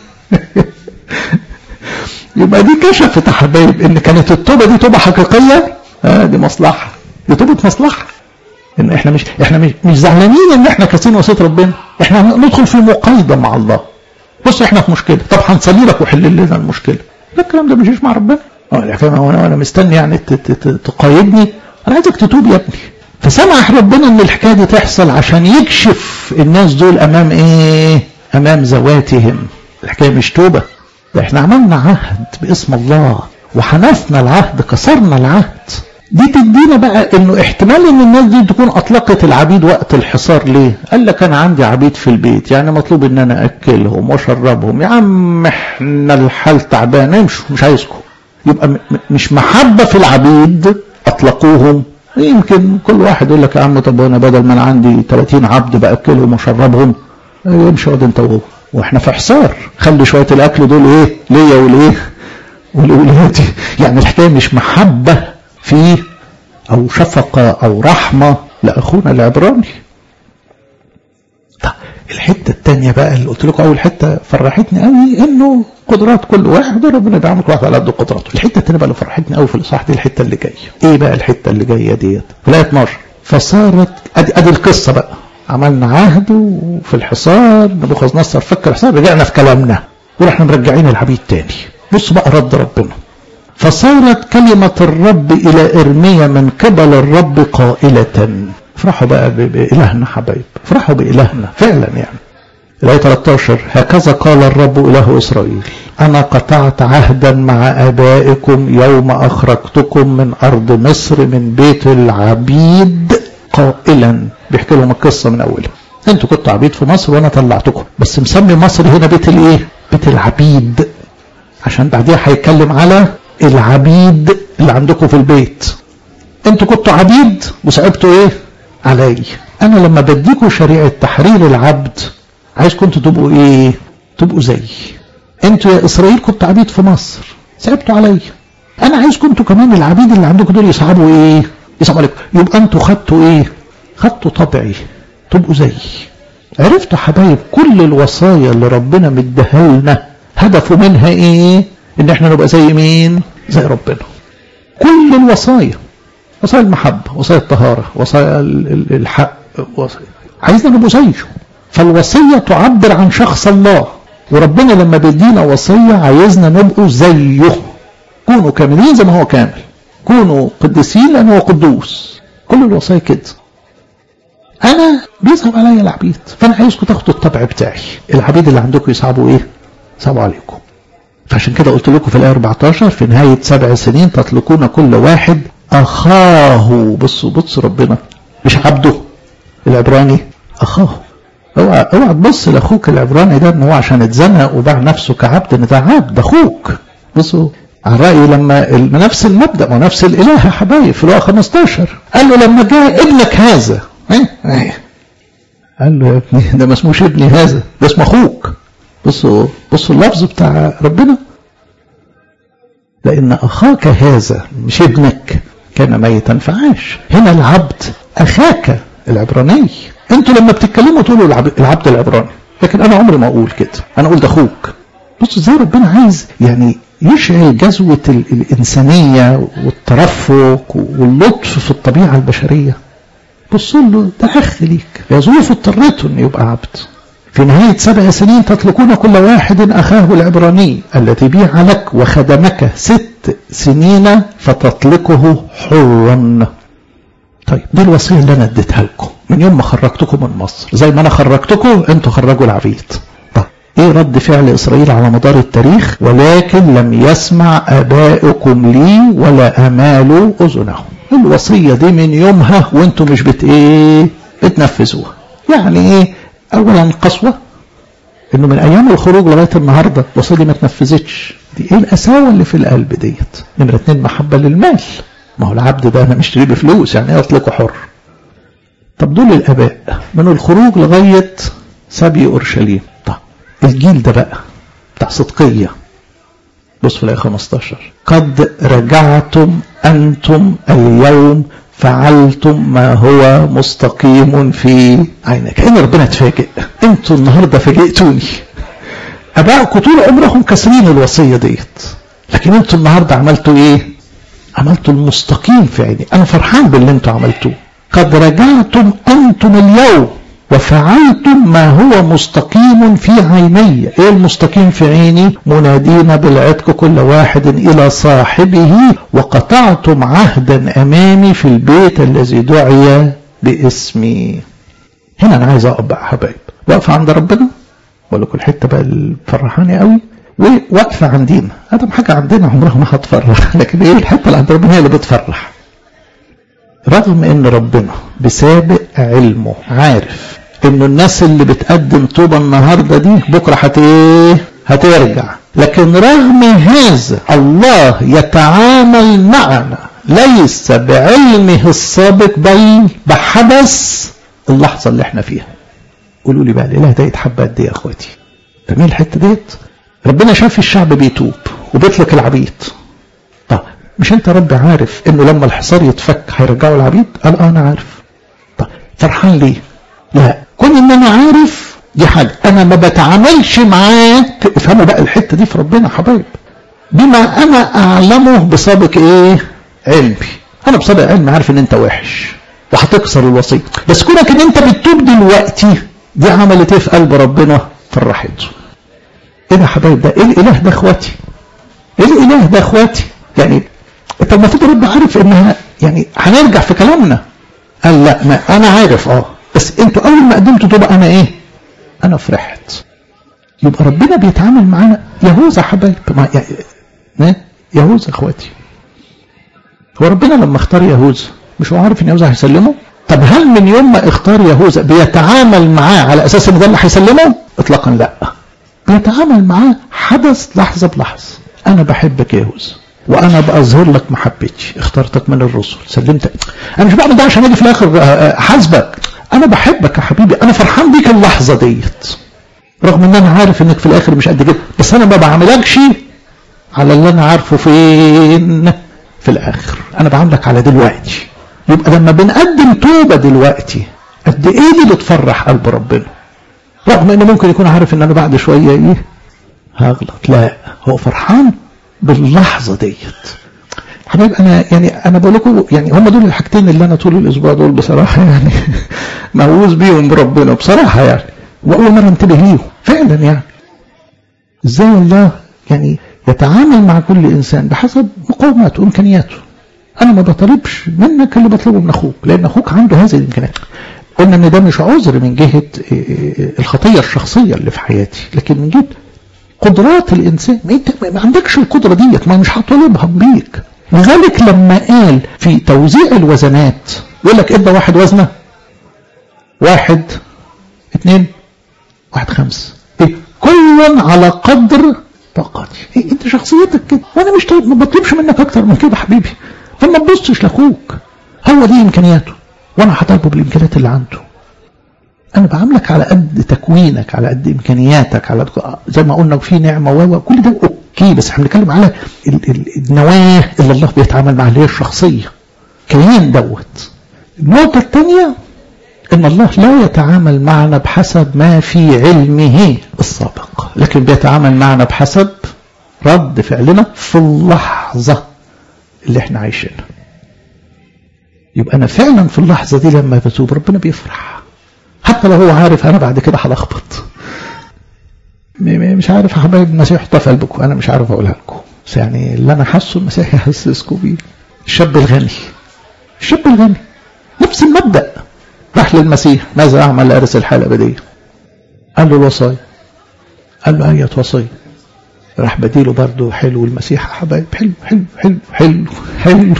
يبقى دي كشفت يا حبايب ان كانت التوبه دي توبه حقيقيه آه دي مصلحه دي توبه مصلحه ان احنا مش احنا مش, مش زعلانين ان احنا كاسين وصيه ربنا احنا ندخل في مقايضه مع الله بص احنا في مشكله طب هنصلي لك وحل لنا المشكله لا الكلام ده مش مع ربنا اه انا انا مستني يعني تقايدني انا عايزك تتوب يا ابني فسمح ربنا ان الحكايه دي تحصل عشان يكشف الناس دول امام ايه امام ذواتهم الحكايه مش توبه ده احنا عملنا عهد باسم الله وحنفنا العهد كسرنا العهد دي تدينا بقى انه احتمال ان الناس دي تكون اطلقت العبيد وقت الحصار ليه قال لك انا عندي عبيد في البيت يعني مطلوب ان انا اكلهم واشربهم يا عم احنا الحال تعبان امشوا مش عايزكم يبقى مش محبه في العبيد اطلقوهم يمكن كل واحد يقول لك يا عم طب انا بدل ما انا عندي 30 عبد باكلهم واشربهم امشي اقعد انت وهو واحنا في حصار خلي شويه الاكل دول ايه ليا وليه ولولادي يعني الحكايه مش محبه في او شفقه او رحمه لاخونا العبراني طب الحته الثانيه بقى اللي قلت لكم اول حته فرحتني قوي انه قدرات كل واحد وربنا يدعم كل واحد على قد قدراته الحته الثانيه بقى اللي فرحتني قوي في الاصحاح دي الحته اللي جايه ايه بقى الحته اللي جايه ديت في الايه 12 فصارت ادي ادي القصه بقى عملنا عهد وفي الحصار نبوخذ نصر فك الحصار رجعنا في كلامنا ورحنا مرجعين العبيد تاني بص بقى رد ربنا فصارت كلمة الرب إلى إرميا من قبل الرب قائلة افرحوا بقى بإلهنا حبايب افرحوا بإلهنا فعلا يعني الآية 13 هكذا قال الرب إله إسرائيل أنا قطعت عهدا مع آبائكم يوم أخرجتكم من أرض مصر من بيت العبيد قائلا بيحكي لهم القصة من أولها أنتوا كنتوا عبيد في مصر وأنا طلعتكم بس مسمي مصر هنا بيت الإيه؟ بيت العبيد عشان بعديها هيتكلم على العبيد اللي عندكم في البيت انتوا كنتوا عبيد وصعبتوا ايه علي انا لما بديكوا شريعة تحرير العبد عايز كنتوا تبقوا ايه تبقوا زي انتوا يا اسرائيل كنتوا عبيد في مصر صعبتوا علي انا عايز كنتوا كمان العبيد اللي عندكم دول يصعبوا ايه يصعبوا عليكم يبقى انتوا خدتوا ايه خدتوا طبعي تبقوا زي عرفتوا حبايب كل الوصايا اللي ربنا مديها لنا هدفه منها ايه ان احنا نبقى زي مين زي ربنا كل الوصايا وصايا المحبة وصايا الطهارة وصايا الحق وصايا. عايزنا نبقى زيه فالوصية تعبر عن شخص الله وربنا لما بيدينا وصية عايزنا نبقوا زيه كونوا كاملين زي ما هو كامل كونوا قديسين لأنه هو قدوس كل الوصايا كده أنا بيصعب عليا العبيد فأنا عايزكم تاخدوا الطبع بتاعي العبيد اللي عندكم يصعبوا إيه؟ يصعبوا عليكم فعشان كده قلت لكم في الآية 14 في نهاية سبع سنين تطلقون كل واحد أخاه بصوا بصوا ربنا مش عبده العبراني أخاه اوعى اوعى تبص لاخوك العبراني ده ان هو عشان اتزنق وباع نفسه كعبد ان ده عبد اخوك بصوا على رأيي لما نفس المبدأ ونفس الإله يا حبايب في الوقت 15 قال له لما جاء ابنك هذا قال له يا ابني ده ما اسموش ابني هذا ده اسمه أخوك بصوا بصوا اللفظ بتاع ربنا لأن أخاك هذا مش ابنك كان ميتا فعاش هنا العبد أخاك العبراني انتوا لما بتتكلموا تقولوا العبد العبراني لكن انا عمري ما اقول كده انا اقول ده اخوك بص ازاي ربنا عايز يعني يشعل جذوة الإنسانية والترفق واللطف في الطبيعة البشرية بصوا له ده أخ ليك يا ظروف اضطريته إنه يبقى عبد في نهاية سبع سنين تطلقون كل واحد أخاه العبراني الذي بيع لك وخدمك ست سنين فتطلقه حرا طيب دي الوصية اللي أنا اديتها لكم من يوم ما خرجتكم من مصر زي ما أنا خرجتكم أنتوا خرجوا العبيد طيب إيه رد فعل إسرائيل على مدار التاريخ ولكن لم يسمع آبائكم لي ولا أمالوا أذنهم الوصية دي من يومها وانتوا مش بت إيه بتنفذوها يعني إيه أولا قسوة إنه من أيام الخروج لغاية النهاردة الوصية دي ما تنفذتش دي إيه القساوة اللي في القلب ديت نمرة اتنين محبة للمال ما هو العبد ده انا مشتريه بفلوس يعني ايه اطلقه حر طب دول الاباء من الخروج لغايه سبي اورشليم طب الجيل ده بقى بتاع صدقيه بص في الايه 15 قد رجعتم انتم اليوم فعلتم ما هو مستقيم في عينك كأن ربنا اتفاجئ انتوا النهارده فاجئتوني ابائكم طول عمرهم كاسرين الوصيه ديت لكن انتوا النهارده عملتوا ايه عملتوا المستقيم في عيني انا فرحان باللي انتوا عملتوه قد رجعتم انتم اليوم وفعلتم ما هو مستقيم في عيني ايه المستقيم في عيني منادين بالعتق كل واحد الى صاحبه وقطعتم عهدا امامي في البيت الذي دعي باسمي هنا انا عايز اقف بقى حبايب واقف عند ربنا بقول لكم الحته بقى اللي فرحاني قوي وواقفة عندنا هذا حاجة عندنا عمرها ما هتفرح لكن ايه الحتة اللي عند ربنا هي اللي بتفرح رغم ان ربنا بسابق علمه عارف انه الناس اللي بتقدم توبة النهاردة دي بكرة هت ايه هترجع لكن رغم هذا الله يتعامل معنا ليس بعلمه السابق بل بحدث اللحظة اللي احنا فيها قولوا لي بقى الاله ده يتحب قد ايه يا اخواتي فاهمين الحته ديت ربنا شاف الشعب بيتوب وبيطلق العبيد طب مش انت رب عارف انه لما الحصار يتفك هيرجعوا العبيد قال اه انا عارف طب فرحان ليه لا كون ان انا عارف دي حاجه انا ما بتعاملش معاك افهموا بقى الحته دي في ربنا حبايب بما انا اعلمه بسابق ايه علمي انا بسابق علمي عارف ان انت وحش وهتكسر الوصيه بس كونك ان انت بتتوب دلوقتي دي عملت ايه في قلب ربنا فرحته ايه ده يا حبايب ده ايه الاله ده اخواتي ايه الاله ده اخواتي يعني انت المفروض رب عارف انها يعني هنرجع في كلامنا قال لا ما انا عارف اه بس انتوا اول ما قدمتوا توبه انا ايه انا فرحت يبقى ربنا بيتعامل معانا يهوذا حبايب ما يعني يهوذا اخواتي هو ربنا لما اختار يهوذا مش هو عارف ان يهوذا هيسلمه طب هل من يوم ما اختار يهوذا بيتعامل معاه على اساس ان ده اللي هيسلمه اطلاقا لا بيتعامل معاه حدث لحظه بلحظه انا بحبك يا يهوذا وانا بظهر لك محبتي اخترتك من الرسل سلمتك انا مش بعمل ده عشان اجي في الاخر حاسبك انا بحبك يا حبيبي انا فرحان بيك اللحظه ديت رغم ان انا عارف انك في الاخر مش قد كده بس انا ما بعملكش على اللي انا عارفه فين في الاخر انا بعاملك على دلوقتي يبقى لما بنقدم توبه دلوقتي قد ايه دي بتفرح قلب ربنا رغم انه ممكن يكون عارف ان انا بعد شويه ايه هغلط لا هو فرحان باللحظه ديت حبايب انا يعني انا بقول لكم يعني هم دول الحاجتين اللي انا طول الاسبوع دول بصراحه يعني مهووس بيهم بربنا بصراحه يعني واول مره انتبه ليهم فعلا يعني ازاي الله يعني يتعامل مع كل انسان بحسب مقاوماته وامكانياته انا ما بطلبش منك اللي بطلبه من اخوك لان اخوك عنده هذه الامكانيات قلنا ان ده مش عذر من جهه الخطيه الشخصيه اللي في حياتي لكن من جهه قدرات الانسان ما انت ما عندكش القدره ديت ما مش هطلبها بيك لذلك لما قال في توزيع الوزنات يقول لك ادى واحد وزنه واحد اثنين واحد خمس ايه كل على قدر طاقتي إيه انت شخصيتك كده وانا مش طيب ما بطلبش منك اكتر من كده حبيبي فما تبصش لاخوك هو دي امكانياته وانا هطالبه بالامكانيات اللي عنده انا بعاملك على قد تكوينك على قد امكانياتك على زي ما قلنا في نعمه و كل ده اوكي بس احنا بنتكلم على ال ال النواه اللي الله بيتعامل معاها اللي هي الشخصيه كيان دوت النقطه الثانيه ان الله لا يتعامل معنا بحسب ما في علمه السابق لكن بيتعامل معنا بحسب رد فعلنا في اللحظه اللي احنا عايشينها يبقى انا فعلا في اللحظه دي لما بتوب ربنا بيفرح حتى لو هو عارف انا بعد كده هلخبط مش عارف يا حبايب المسيح يحطها في قلبكم انا مش عارف اقولها لكم بس يعني اللي انا حاسه المسيح يحسسكم بيه الشاب الغني الشاب الغني نفس المبدا راح للمسيح ماذا اعمل لارث الحياه الابديه قال له الوصايا قال له اية وصيه راح بديله برضه حلو المسيح يا حبايب حلو حلو حلو حلو حلو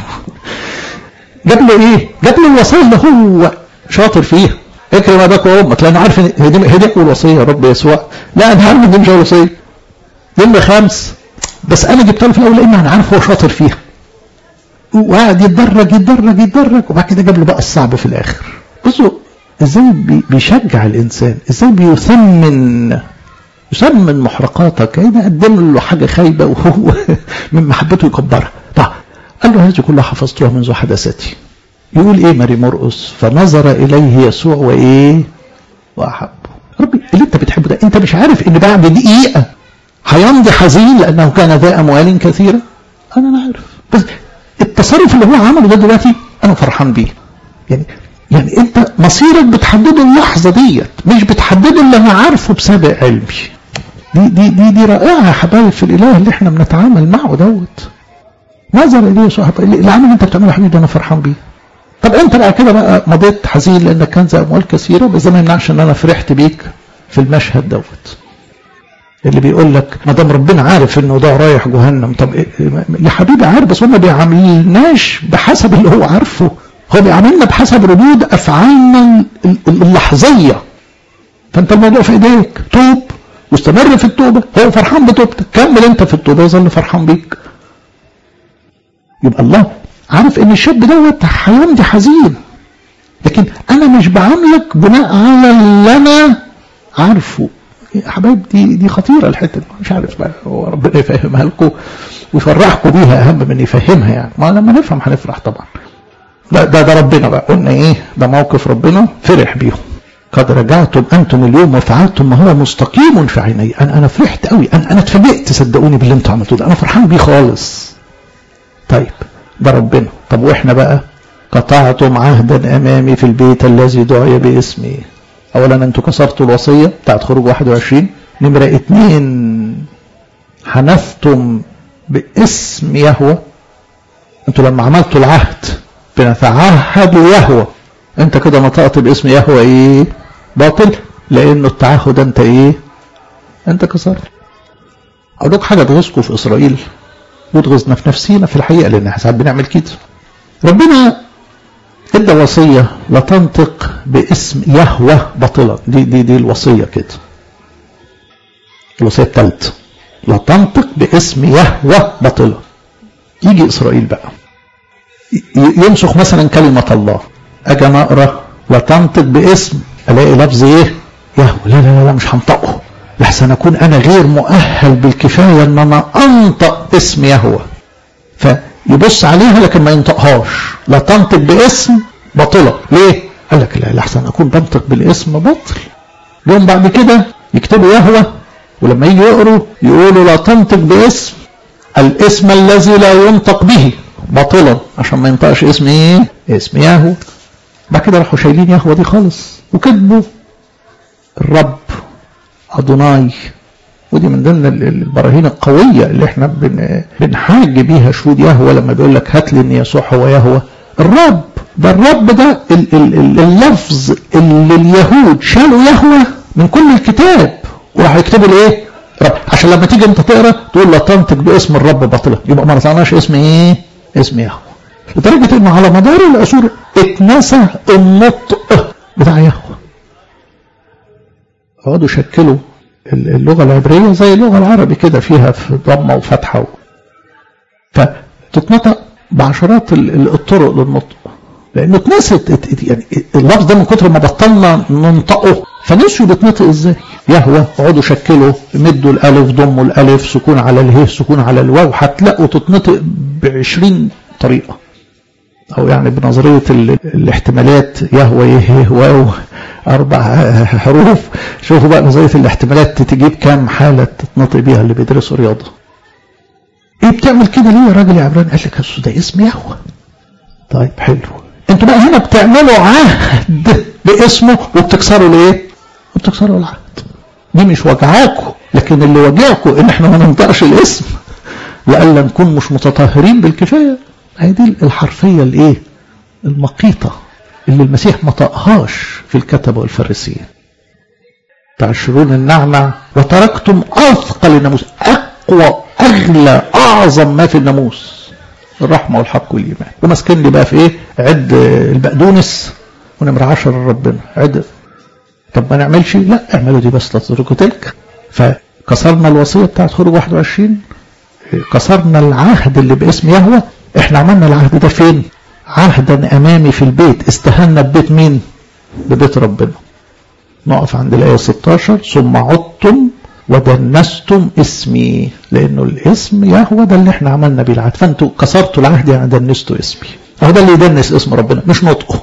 جاب له ايه؟ جاب له الوصيه اللي هو شاطر فيها اكرم اباك وامك لانه عارف ان هي دي هي دي اول وصيه يا رب يسوع لا انا عارف ان دي مش اول وصيه دي خمس بس انا جبت له في الاول لان انا عارف هو شاطر فيها وقعد يتدرج يتدرج يتدرج وبعد كده جاب له بقى الصعب في الاخر بصوا ازاي بيشجع الانسان ازاي بيثمن يثمن محرقاتك هنا قدم له حاجه خايبه وهو من محبته يكبرها طب قال له هذه كلها حفظتها منذ حدثتي يقول ايه ماري مرقس فنظر اليه يسوع وايه واحبه ربي اللي انت بتحبه ده انت مش عارف ان بعد دقيقه هيمضي حزين لانه كان ذا اموال كثيره انا لا عارف بس التصرف اللي هو عمله ده دلوقتي انا فرحان بيه يعني يعني انت مصيرك بتحدده اللحظه ديت مش بتحدده اللي انا عارفه بسابق علمي دي دي دي دي رائعه يا حبايب في الاله اللي احنا بنتعامل معه دوت نظر اليه يسوع العمل اللي انت بتعمله يا حبيبي ده انا فرحان بيه طب انت بقى كده بقى مضيت حزين لانك كان زي اموال كثيره بس ده ما يمنعش ان انا فرحت بيك في المشهد دوت اللي بيقول لك ما دام ربنا عارف انه ده رايح جهنم طب إيه يا حبيبي عارف بس هو ما بيعاملناش بحسب اللي هو عارفه هو بيعاملنا بحسب ردود افعالنا اللحظيه فانت الموضوع في ايديك توب واستمر في التوبه هو فرحان بتوبتك كمل انت في التوبه يظل فرحان بيك يبقى الله عارف ان الشاب دوت هيمضي حزين لكن انا مش بعاملك بناء على اللي انا عارفه يا حبايب دي دي خطيره الحته دي مش عارف بقى هو ربنا يفهمها لكم ويفرحكم بيها اهم من يفهمها يعني ما لما نفهم هنفرح طبعا ده ده, ده ربنا بقى قلنا ايه ده موقف ربنا فرح بيهم قد رجعتم انتم اليوم وفعلتم ما هو مستقيم في عيني انا انا فرحت قوي انا انا اتفاجئت صدقوني باللي انتوا عملتوه ده انا فرحان بيه خالص طيب ده ربنا طب واحنا بقى قطعتم عهدا أمامي في البيت الذي دعي باسمي أولا أنتوا كسرتوا الوصية بتاعت خروج 21 نمرة اتنين حنفتم باسم يهوى انتوا لما عملتوا العهد بنتعهد يهوى انت كده نطقت باسم يهوى ايه باطل لانه التعهد انت ايه انت كسرت اقول لك حاجه تغيظكم في اسرائيل وتغيظنا في نفسينا في الحقيقه لان احنا ساعات بنعمل كده ربنا ادى وصيه لا تنطق باسم يهوى باطلا دي دي دي الوصيه كده الوصيه الثالثه لا تنطق باسم يهوى باطلا يجي اسرائيل بقى ينسخ مثلا كلمه الله اجي انا اقرا لا تنطق باسم الاقي لفظ ايه يهوى لا لا لا مش هنطقه لحسن اكون انا غير مؤهل بالكفايه ان انا انطق اسم يهوى فيبص عليها لكن ما ينطقهاش لا تنطق باسم باطله ليه قال لك لا لحسن اكون بنطق بالاسم باطل يوم بعد كده يكتبوا يهوى ولما يجي يقروا يقولوا لا تنطق باسم الاسم الذي لا ينطق به باطلا عشان ما ينطقش اسم ايه اسم يهوى بعد كده راحوا شايلين يهوى دي خالص وكتبوا الرب أدوناي ودي من ضمن البراهين القوية اللي احنا بن بنحاج بيها شهود يهوى لما بيقول لك هات لي ان يسوع هو يهوى الرب ده الرب ده ال ال اللفظ اللي اليهود شالوا يهوى من كل الكتاب وراح يكتبوا الايه؟ رب عشان لما تيجي انت تقرا تقول لا تنطق باسم الرب باطلا يبقى ما نطقناش اسم ايه؟ اسم يهوى لدرجه ان على مدار العصور اتنسى النطق بتاع يهوى اقعدوا شكلوا اللغة العبرية زي اللغة العربي كده فيها في ضمة وفتحة فتتنطق بعشرات الطرق للنطق لأنه اتنست يعني اللفظ ده من كتر ما بطلنا ننطقه فنسيوا بيتنطق ازاي يهوى اقعدوا شكلوا مدوا الالف ضموا الالف سكون على اله سكون على الواو هتلاقوا تتنطق بعشرين طريقة او يعني بنظرية الاحتمالات يهوى يه واو اربع حروف شوفوا بقى نظريه الاحتمالات تجيب كام حاله تتنطق بيها اللي بيدرسوا رياضه ايه بتعمل كده ليه يا راجل يا عمران قال لك اصل ده اسم يهوى طيب حلو انتوا بقى هنا بتعملوا عهد باسمه وبتكسروا الايه وبتكسروا العهد دي مش وجعاكم لكن اللي وجعكم ان احنا ما ننطقش الاسم لألا نكون مش متطهرين بالكفايه هي دي الحرفيه الايه المقيته اللي المسيح ما طقهاش في الكتبة والفريسيين تعشرون النعمة وتركتم أثقل الناموس أقوى أغلى أعظم ما في الناموس الرحمة والحق والإيمان وماسكين لي بقى في إيه عد البقدونس ونمرة عشر ربنا عد طب ما نعملش لا اعملوا دي بس تتركوا تلك فكسرنا الوصية بتاعت خروج 21 كسرنا العهد اللي باسم يهوى احنا عملنا العهد ده فين عهدا امامي في البيت استهنا ببيت مين ببيت ربنا نقف عند الايه 16 ثم عدتم ودنستم اسمي لانه الاسم يهوى ده اللي احنا عملنا بيه العهد فانتوا كسرتوا العهد يعني دنستوا اسمي اهو ده اللي يدنس اسم ربنا مش نطقه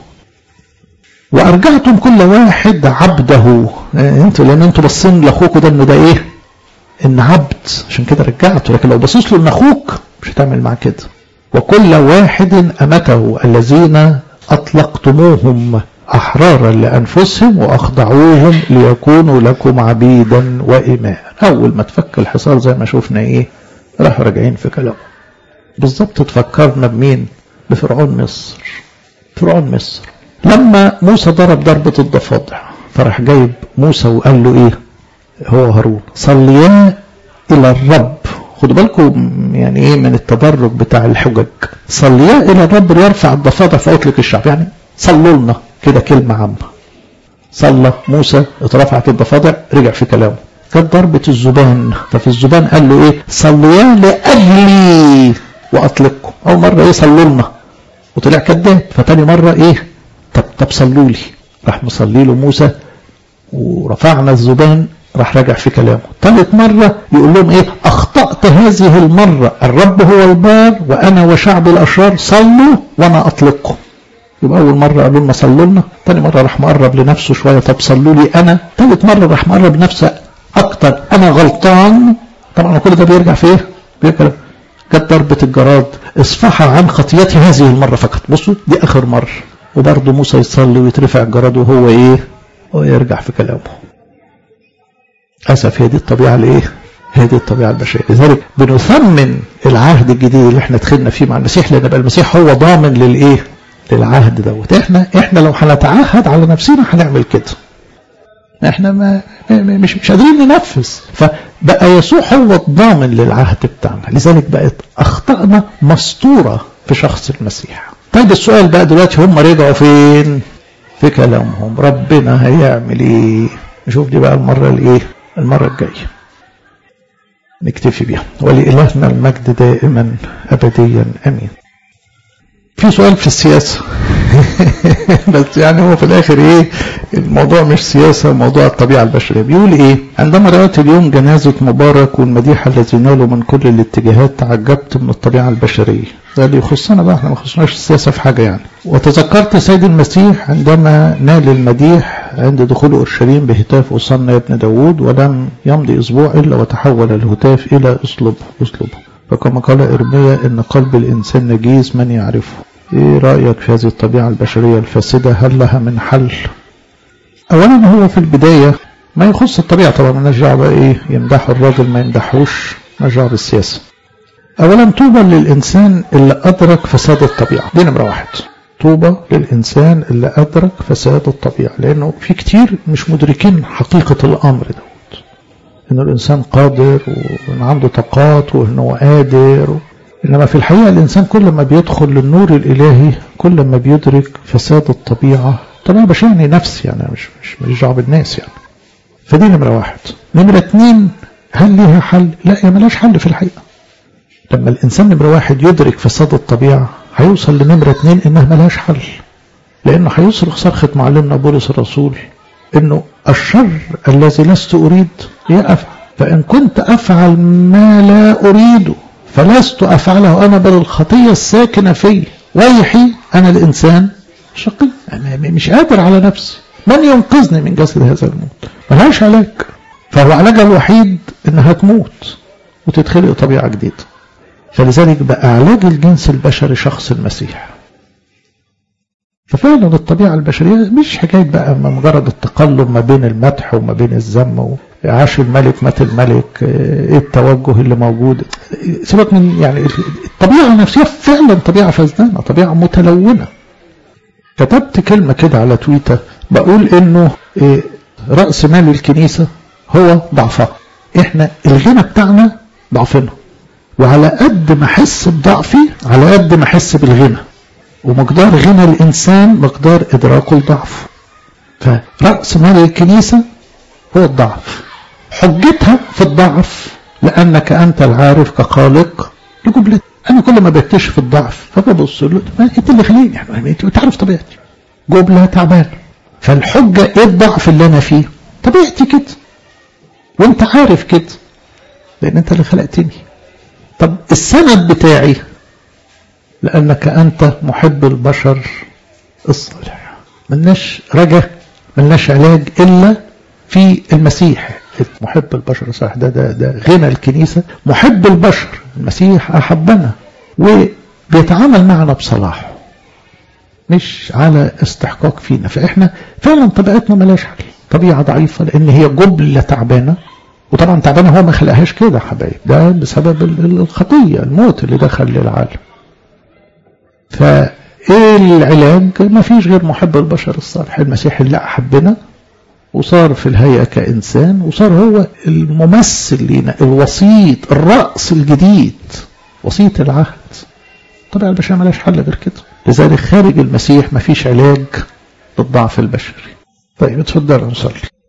وارجعتم كل واحد عبده انتوا لان انتوا باصين لاخوكوا ده انه ده ايه ان عبد عشان كده رجعته لكن لو بصيت له ان اخوك مش هتعمل معاه كده وكل واحد أمته الذين أطلقتموهم أحرارا لأنفسهم وأخضعوهم ليكونوا لكم عبيدا وإماء أول ما تفك الحصار زي ما شفنا إيه راح راجعين في كلامه بالظبط تفكرنا بمين بفرعون مصر فرعون مصر لما موسى ضرب ضربة الضفادع فراح جايب موسى وقال له إيه هو هارون صليا إلى الرب خدوا بالكم يعني ايه من التدرج بتاع الحجج صليا الى الرب يرفع الضفادع فاطلق الشعب يعني صلوا لنا كده كلمه عامه صلى موسى اترفعت الضفادع رجع في كلامه كانت ضربة الزبان ففي الزبان قال له ايه صليا لأجلي وأطلقكم أول مرة ايه صلوا لنا وطلع كذاب فتاني مرة ايه طب طب صلوا لي راح مصلي له موسى ورفعنا الزبان راح راجع في كلامه ثالث مرة يقول لهم ايه اخطأت هذه المرة الرب هو البار وانا وشعب الاشرار صلوا وانا اطلقكم يبقى اول مرة قالوا لنا صلوا لنا ثاني مرة راح مقرب لنفسه شوية طب صلوا لي انا ثالث مرة راح مقرب لنفسه اكتر انا غلطان طبعا كل ده بيرجع في ايه بيرجع جت ضربة الجراد اصفح عن خطيتي هذه المرة فقط بصوا دي آخر مرة وبرضه موسى يصلي ويترفع الجراد وهو ايه ويرجع في كلامه أسف هي دي الطبيعة الايه هي دي الطبيعة البشرية لذلك بنثمن العهد الجديد اللي احنا دخلنا فيه مع المسيح لأن بقى المسيح هو ضامن للإيه للعهد دوت احنا احنا لو هنتعهد على نفسنا هنعمل كده احنا ما مش مش قادرين ننفذ فبقى يسوع هو الضامن للعهد بتاعنا لذلك بقت اخطائنا مسطوره في شخص المسيح طيب السؤال بقى دلوقتي هم رجعوا فين في كلامهم ربنا هيعمل ايه نشوف دي بقى المره الايه المره الجايه نكتفي بيها ولإلهنا المجد دائما أبديا أمين في سؤال في السياسة بس يعني هو في الآخر إيه الموضوع مش سياسة موضوع الطبيعة البشرية بيقول إيه عندما رأيت اليوم جنازة مبارك والمديح الذي نالوا من كل الاتجاهات تعجبت من الطبيعة البشرية ده اللي يخصنا بقى احنا ما يخصناش السياسة في حاجة يعني وتذكرت سيد المسيح عندما نال المديح عند دخول أورشليم بهتاف أصلنا يا ابن داود ولم يمضي أسبوع إلا وتحول الهتاف إلى أسلوبه أسلوبه فكما قال إرميا إن قلب الإنسان نجيس من يعرفه إيه رأيك في هذه الطبيعة البشرية الفاسدة هل لها من حل أولا هو في البداية ما يخص الطبيعة طبعا مالناش دعوة بقى إيه يمدحوا الراجل ما يمدحوش مالناش دعوة بالسياسة أولا طوبى للإنسان اللي أدرك فساد الطبيعة دي نمرة واحد طوبى للإنسان اللي أدرك فساد الطبيعة لأنه في كتير مش مدركين حقيقة الأمر دوت إنه الإنسان قادر وإن عنده طاقات وإنه قادر إنما في الحقيقة الإنسان كل ما بيدخل للنور الإلهي كل ما بيدرك فساد الطبيعة طبعا مش يعني نفس يعني مش مش مش دعوة بالناس يعني فدي نمرة واحد نمرة اتنين هل ليها حل؟ لا هي ملهاش حل في الحقيقة لما الإنسان نمرة واحد يدرك فساد الطبيعة هيوصل لنمرة اتنين إنها ملهاش حل لأنه هيصرخ صرخة معلمنا بولس الرسول إنه الشر الذي لست أريد يقف فإن كنت أفعل ما لا أريده فلست أفعله أنا بل الخطية الساكنة في ويحي أنا الإنسان شقي أنا مش قادر على نفسي من ينقذني من جسد هذا الموت ملهاش علاج فهو علاجها الوحيد إنها تموت وتتخلق طبيعة جديدة فلذلك بقى علاج الجنس البشري شخص المسيح ففعلا الطبيعة البشرية مش حكاية بقى مجرد التقلب ما بين المدح وما بين الذم عاش الملك مات الملك ايه التوجه اللي موجود سيبك من يعني الطبيعة النفسية فعلا طبيعة فزدانة طبيعة متلونة كتبت كلمة كده على تويتر بقول انه إيه رأس مال الكنيسة هو ضعفها احنا الغنى بتاعنا ضعفنا وعلى قد ما احس بضعفي على قد ما احس بالغنى ومقدار غنى الانسان مقدار ادراكه لضعفه فرأس مال الكنيسة هو الضعف حجتها في الضعف لأنك أنت العارف كخالق لجملة أنا كل ما بكتشف الضعف فببص له أنت اللي خليني يعني أنت عارف طبيعتي جملة تعبان فالحجة إيه الضعف اللي أنا فيه طبيعتي كده وأنت عارف كده لأن أنت اللي خلقتني طب السند بتاعي لأنك أنت محب البشر الصالح ملناش رجا ملناش علاج إلا في المسيح محب البشر الصالح ده, ده, ده غنى الكنيسة محب البشر المسيح أحبنا وبيتعامل معنا بصلاحه مش على استحقاق فينا فإحنا فعلا طبيعتنا ملاش حل طبيعة ضعيفة لأن هي جبلة تعبانة وطبعا تعبانة هو ما خلقهاش كده حبايب ده بسبب الخطية الموت اللي دخل للعالم فايه العلاج ما فيش غير محب البشر الصالح المسيح اللي أحبنا وصار في الهيئة كإنسان وصار هو الممثل لنا الوسيط الرأس الجديد وسيط العهد طبعا البشر ملاش حل غير كده لذلك خارج المسيح ما فيش علاج للضعف البشري طيب اتفضلوا نصلي